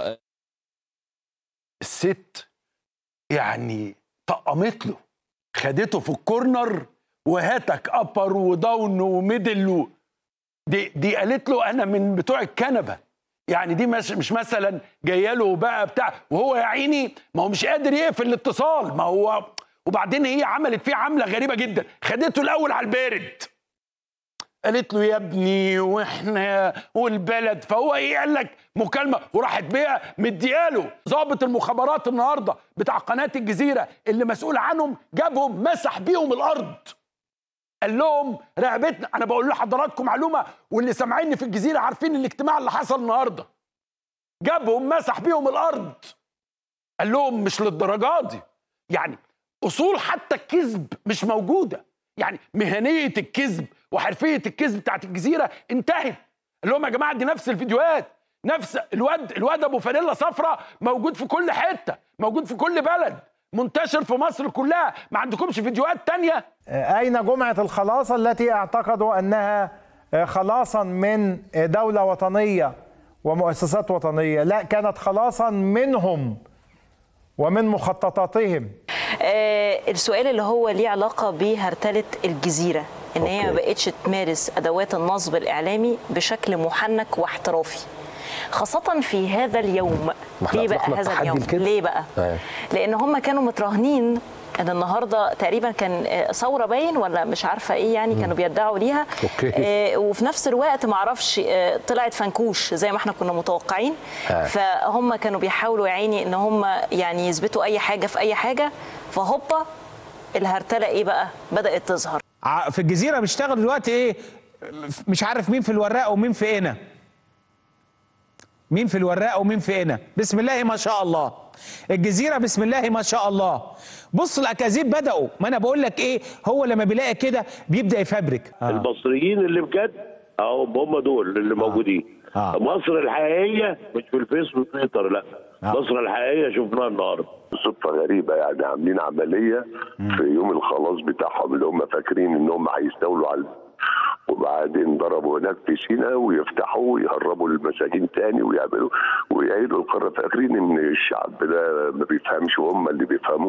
الست يعني طقمت له خدته في الكورنر وهاتك ابر وداون وميدل و... دي دي قالت له انا من بتوع الكنبه يعني دي مش مش مثلا جايه له بقى بتاع وهو يا عيني ما هو مش قادر يقفل الاتصال ما هو وبعدين هي عملت فيه عمله غريبه جدا خدته الاول على البارد قالت له يا ابني واحنا والبلد فهو ايه قال لك مكالمه وراحت بيها مدياله ضابط المخابرات النهارده بتاع قناه الجزيره اللي مسؤول عنهم جابهم مسح بيهم الارض قال لهم رقبتنا انا بقول لحضراتكم معلومه واللي سامعيني في الجزيره عارفين الاجتماع اللي حصل النهارده جابهم مسح بيهم الارض قال لهم مش للدرجه دي يعني اصول حتى الكذب مش موجوده يعني مهنيه الكذب وحرفيه الكذب بتاعت الجزيره انتهت اللي هم يا جماعه دي نفس الفيديوهات نفس الواد الواد ابو فانيلا صفراء موجود في كل حته موجود في كل بلد منتشر في مصر كلها ما عندكمش فيديوهات تانية أين جمعة الخلاص التي اعتقدوا أنها خلاصا من دولة وطنية ومؤسسات وطنية لا كانت خلاصا منهم ومن مخططاتهم آه السؤال اللي هو ليه علاقة بهرتلة الجزيرة ان هي ما بقتش تمارس ادوات النصب الاعلامي بشكل محنك واحترافي خاصة في هذا اليوم ليه بقى هذا اليوم ليه بقى آه. لان هم كانوا متراهنين ان النهارده تقريبا كان ثوره باين ولا مش عارفه ايه يعني كانوا بيدعوا ليها أوكي. آه وفي نفس الوقت ما اعرفش آه طلعت فنكوش زي ما احنا كنا متوقعين آه. فهم كانوا بيحاولوا يا عيني ان هم يعني يثبتوا اي حاجه في اي حاجه فهوبا الهرتله ايه بقى بدات تظهر في الجزيره بيشتغل دلوقتي ايه مش عارف مين في الوراق ومين في هنا مين في الوراق ومين في هنا بسم الله ما شاء الله الجزيره بسم الله ما شاء الله بص الاكاذيب بداوا ما انا بقول لك ايه هو لما بيلاقي كده بيبدا يفبرك آه. المصريين اللي بجد اهو هم دول اللي آه. موجودين آه. مصر الحقيقيه مش في الفيس والتويتر لا آه. مصر الحقيقيه شفناها النهارده صدفه غريبه يعني عاملين عمليه في يوم الخلاص بتاعهم اللي هم فاكرين انهم هيستولوا على وبعدين ضربوا هناك في سينا ويفتحوا ويهربوا المساجين تاني ويعملوا ويعيدوا القاره فاكرين ان الشعب ده ما بيفهمش وهم اللي بيفهموا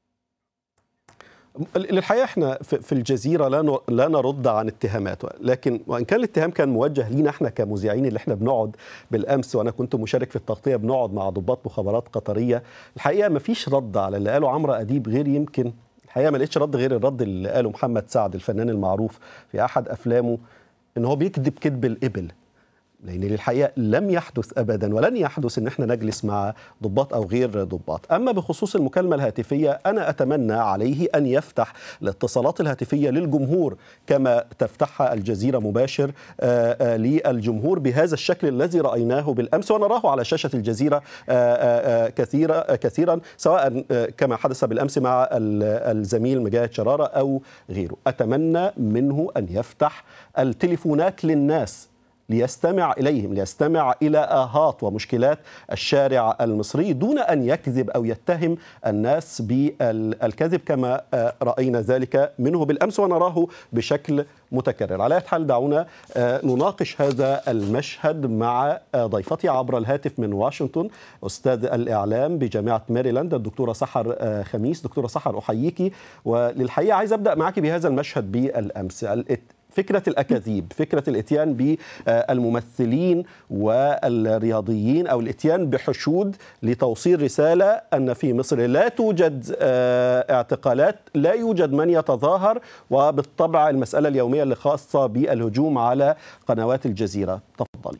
للحقيقه احنا في الجزيره لا لا نرد عن اتهامات لكن وان كان الاتهام كان موجه لينا احنا كمذيعين اللي احنا بنقعد بالامس وانا كنت مشارك في التغطيه بنقعد مع ضباط مخابرات قطريه الحقيقه ما فيش رد على اللي قاله عمرو اديب غير يمكن الحقيقه ما لقيتش رد غير الرد اللي قاله محمد سعد الفنان المعروف في احد افلامه ان هو بيكذب كذب الابل لان للحقيقه لم يحدث ابدا ولن يحدث ان احنا نجلس مع ضباط او غير ضباط اما بخصوص المكالمه الهاتفيه انا اتمنى عليه ان يفتح الاتصالات الهاتفيه للجمهور كما تفتحها الجزيره مباشر آه، آه، للجمهور بهذا الشكل الذي رايناه بالامس ونراه على شاشه الجزيره آه، آه، آه، كثيرا آه، كثيرا سواء آه، كما حدث بالامس مع ال- الزميل مجاهد شراره او غيره اتمنى منه ان يفتح التليفونات للناس ليستمع اليهم ليستمع الى اهات ومشكلات الشارع المصري دون ان يكذب او يتهم الناس بالكذب كما آه، راينا ذلك منه بالامس ونراه بشكل متكرر على أي حال دعونا آه، نناقش هذا المشهد مع آه، ضيفتي عبر الهاتف من واشنطن استاذ الاعلام بجامعه ماريلاند الدكتوره سحر آه، خميس دكتوره سحر احييكي وللحقيقه عايز ابدا معك بهذا المشهد بالامس الات- فكرة الأكاذيب فكرة الإتيان بالممثلين والرياضيين أو الإتيان بحشود لتوصيل رسالة أن في مصر لا توجد آه، اعتقالات لا يوجد من يتظاهر وبالطبع المسألة اليومية اللي خاصة بالهجوم على قنوات الجزيرة تفضلي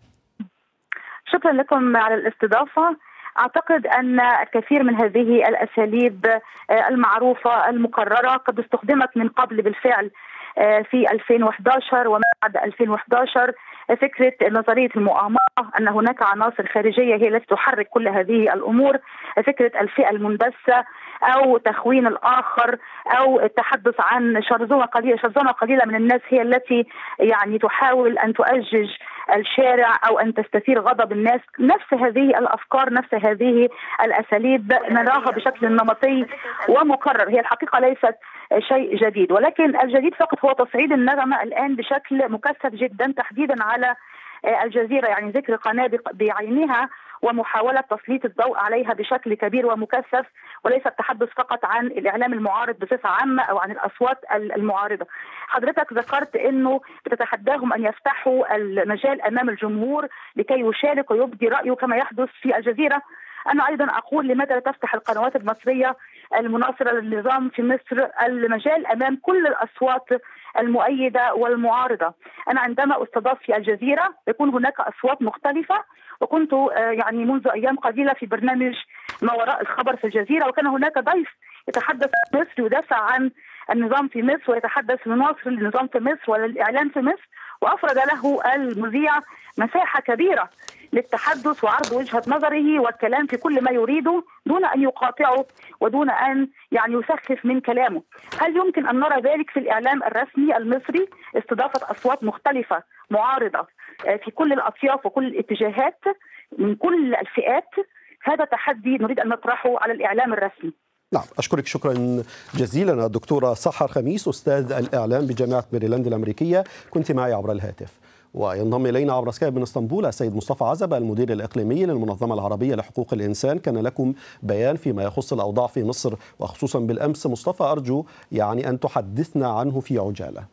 شكرا لكم على الاستضافة أعتقد أن الكثير من هذه الأساليب آه، المعروفة المكررة قد استخدمت من قبل بالفعل آه، في 2011 وما بعد 2011 فكرة نظرية المؤامرة أن هناك عناصر خارجية هي التي تحرك كل هذه الأمور فكرة الفئة المندسة أو تخوين الآخر أو التحدث عن شرذمة قليلة شرذمة قليلة من الناس هي التي يعني تحاول أن تؤجج الشارع أو أن تستثير غضب الناس نفس هذه الأفكار نفس هذه الأساليب نراها بشكل نمطي ومكرر هي الحقيقة ليست شيء جديد ولكن الجديد فقط هو تصعيد النغمة الآن بشكل مكثف جدا تحديدا على الجزيرة يعني ذكر قناة بعينها ومحاولة تسليط الضوء عليها بشكل كبير ومكثف وليس التحدث فقط عن الإعلام المعارض بصفة عامة أو عن الأصوات المعارضة حضرتك ذكرت أنه بتتحداهم أن يفتحوا المجال أمام الجمهور لكي يشارك ويبدي رأيه كما يحدث في الجزيرة أنا أيضا أقول لماذا لا تفتح القنوات المصرية المناصرة للنظام في مصر المجال أمام كل الأصوات المؤيدة والمعارضة أنا عندما أستضاف في الجزيرة يكون هناك أصوات مختلفة وكنت آه، يعني منذ أيام قليلة في برنامج ما وراء الخبر في الجزيرة وكان هناك ضيف يتحدث عن مصر يدافع عن النظام في مصر ويتحدث لناصر للنظام في مصر وللإعلام في مصر وأفرد له المذيع مساحة كبيرة للتحدث وعرض وجهة نظره والكلام في كل ما يريده دون أن يقاطعه ودون أن يعني يسخف من كلامه هل يمكن أن نرى ذلك في الإعلام الرسمي المصري استضافة أصوات مختلفة معارضة آه، في كل الأطياف وكل الاتجاهات من كل الفئات هذا تحدي نريد أن نطرحه على الإعلام الرسمي نعم أشكرك شكرا جزيلا الدكتورة سحر خميس أستاذ الإعلام بجامعة ميريلاند الأمريكية كنت معي عبر الهاتف وينضم إلينا عبر سكايب من اسطنبول السيد مصطفى عزب المدير الإقليمي للمنظمة العربية لحقوق الإنسان كان لكم بيان فيما يخص الأوضاع في مصر وخصوصا بالأمس مصطفى أرجو يعني أن تحدثنا عنه في عجالة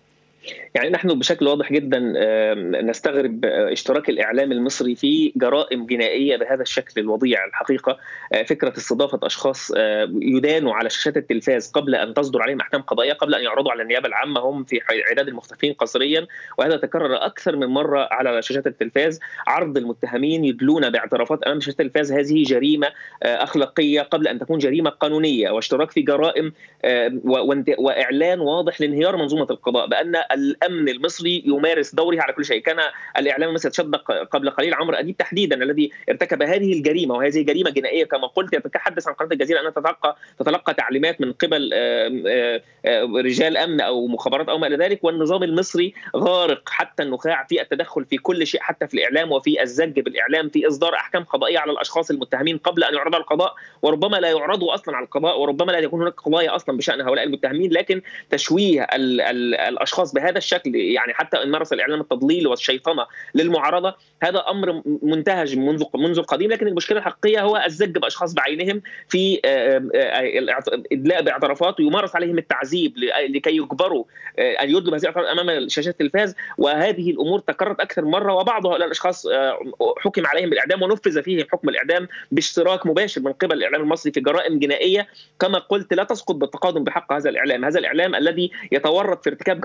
يعني نحن بشكل واضح جدا آم، نستغرب آه، اشتراك الاعلام المصري في جرائم جنائيه بهذا الشكل الوضيع الحقيقه آه، فكره استضافه اشخاص آه، يدانوا على شاشات التلفاز قبل ان تصدر عليهم احكام قضائيه قبل ان يعرضوا على النيابه العامه هم في عداد المختفين قصريا وهذا تكرر اكثر من مره على شاشات التلفاز عرض المتهمين يدلون باعترافات امام شاشات التلفاز هذه جريمه آه، اخلاقيه قبل ان تكون جريمه قانونيه واشتراك في جرائم آه، و- وانت- واعلان واضح لانهيار منظومه القضاء بان الامن المصري يمارس دوره على كل شيء كان الاعلام المصري يتشدق قبل قليل عمرو اديب تحديدا الذي ارتكب هذه الجريمه وهذه جريمه جنائيه كما قلت يتحدث عن قناه الجزيره انها تتلقى تتلقى تعليمات من قبل آم، آه، آه، رجال امن او مخابرات او ما الى ذلك والنظام المصري غارق حتى النخاع في التدخل في كل شيء حتى في الاعلام وفي الزج بالاعلام في اصدار احكام قضائيه على الاشخاص المتهمين قبل ان يعرضوا على القضاء وربما لا يعرضوا اصلا على القضاء وربما لا يكون هناك قضايا اصلا بشان هؤلاء المتهمين لكن تشويه ال ال الاشخاص بهذا الشكل يعني حتى ان مارس الاعلام التضليل والشيطنه للمعارضه هذا امر منتهج منذ منذ القديم لكن المشكله الحقيقيه هو الزج باشخاص بعينهم في آه، آه، الاعت- ادلاء باعترافات ويمارس عليهم التعذيب ل- لكي يجبروا آه، ان يدلوا بهذه الاعترافات امام شاشات التلفاز وهذه الامور تكررت اكثر من مره وبعض هؤلاء الاشخاص آه، حكم عليهم بالاعدام ونفذ فيهم حكم الاعدام باشتراك مباشر من قبل الاعلام المصري في جرائم جنائيه كما قلت لا تسقط بالتقادم بحق هذا الاعلام، هذا الاعلام الذي يتورط في ارتكاب جرائم بحق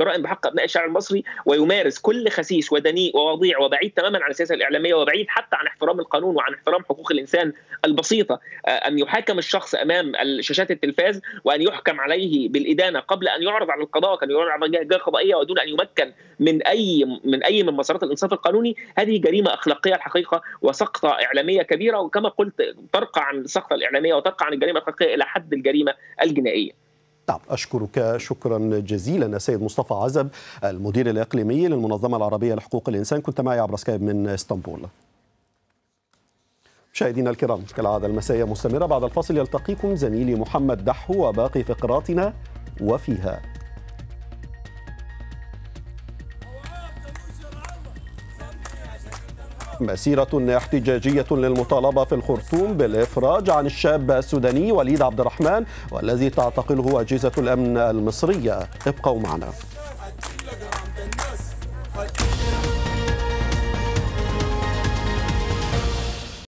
حق ابناء الشارع المصري ويمارس كل خسيس ودنيء ووضيع وبعيد تماما عن السياسه الاعلاميه وبعيد حتى عن احترام القانون وعن احترام حقوق الانسان البسيطه ان يحاكم الشخص امام شاشات التلفاز وان يحكم عليه بالادانه قبل ان يعرض على القضاء كان يعرض على جهه قضائيه ودون ان يمكن من اي من اي من مسارات الانصاف القانوني هذه جريمه اخلاقيه الحقيقه وسقطه اعلاميه كبيره وكما قلت ترقى عن السقطه الاعلاميه وترقى عن الجريمه الاخلاقيه الى حد الجريمه الجنائيه نعم أشكرك شكرا جزيلا السيد مصطفى عزب المدير الإقليمي للمنظمة العربية لحقوق الإنسان كنت معي عبر سكايب من اسطنبول مشاهدينا الكرام كالعادة المساء مستمرة بعد الفاصل يلتقيكم زميلي محمد دحو وباقي فقراتنا وفيها مسيرة احتجاجية للمطالبة في الخرطوم بالإفراج عن الشاب السوداني وليد عبد الرحمن والذي تعتقله أجهزة الأمن المصرية ابقوا معنا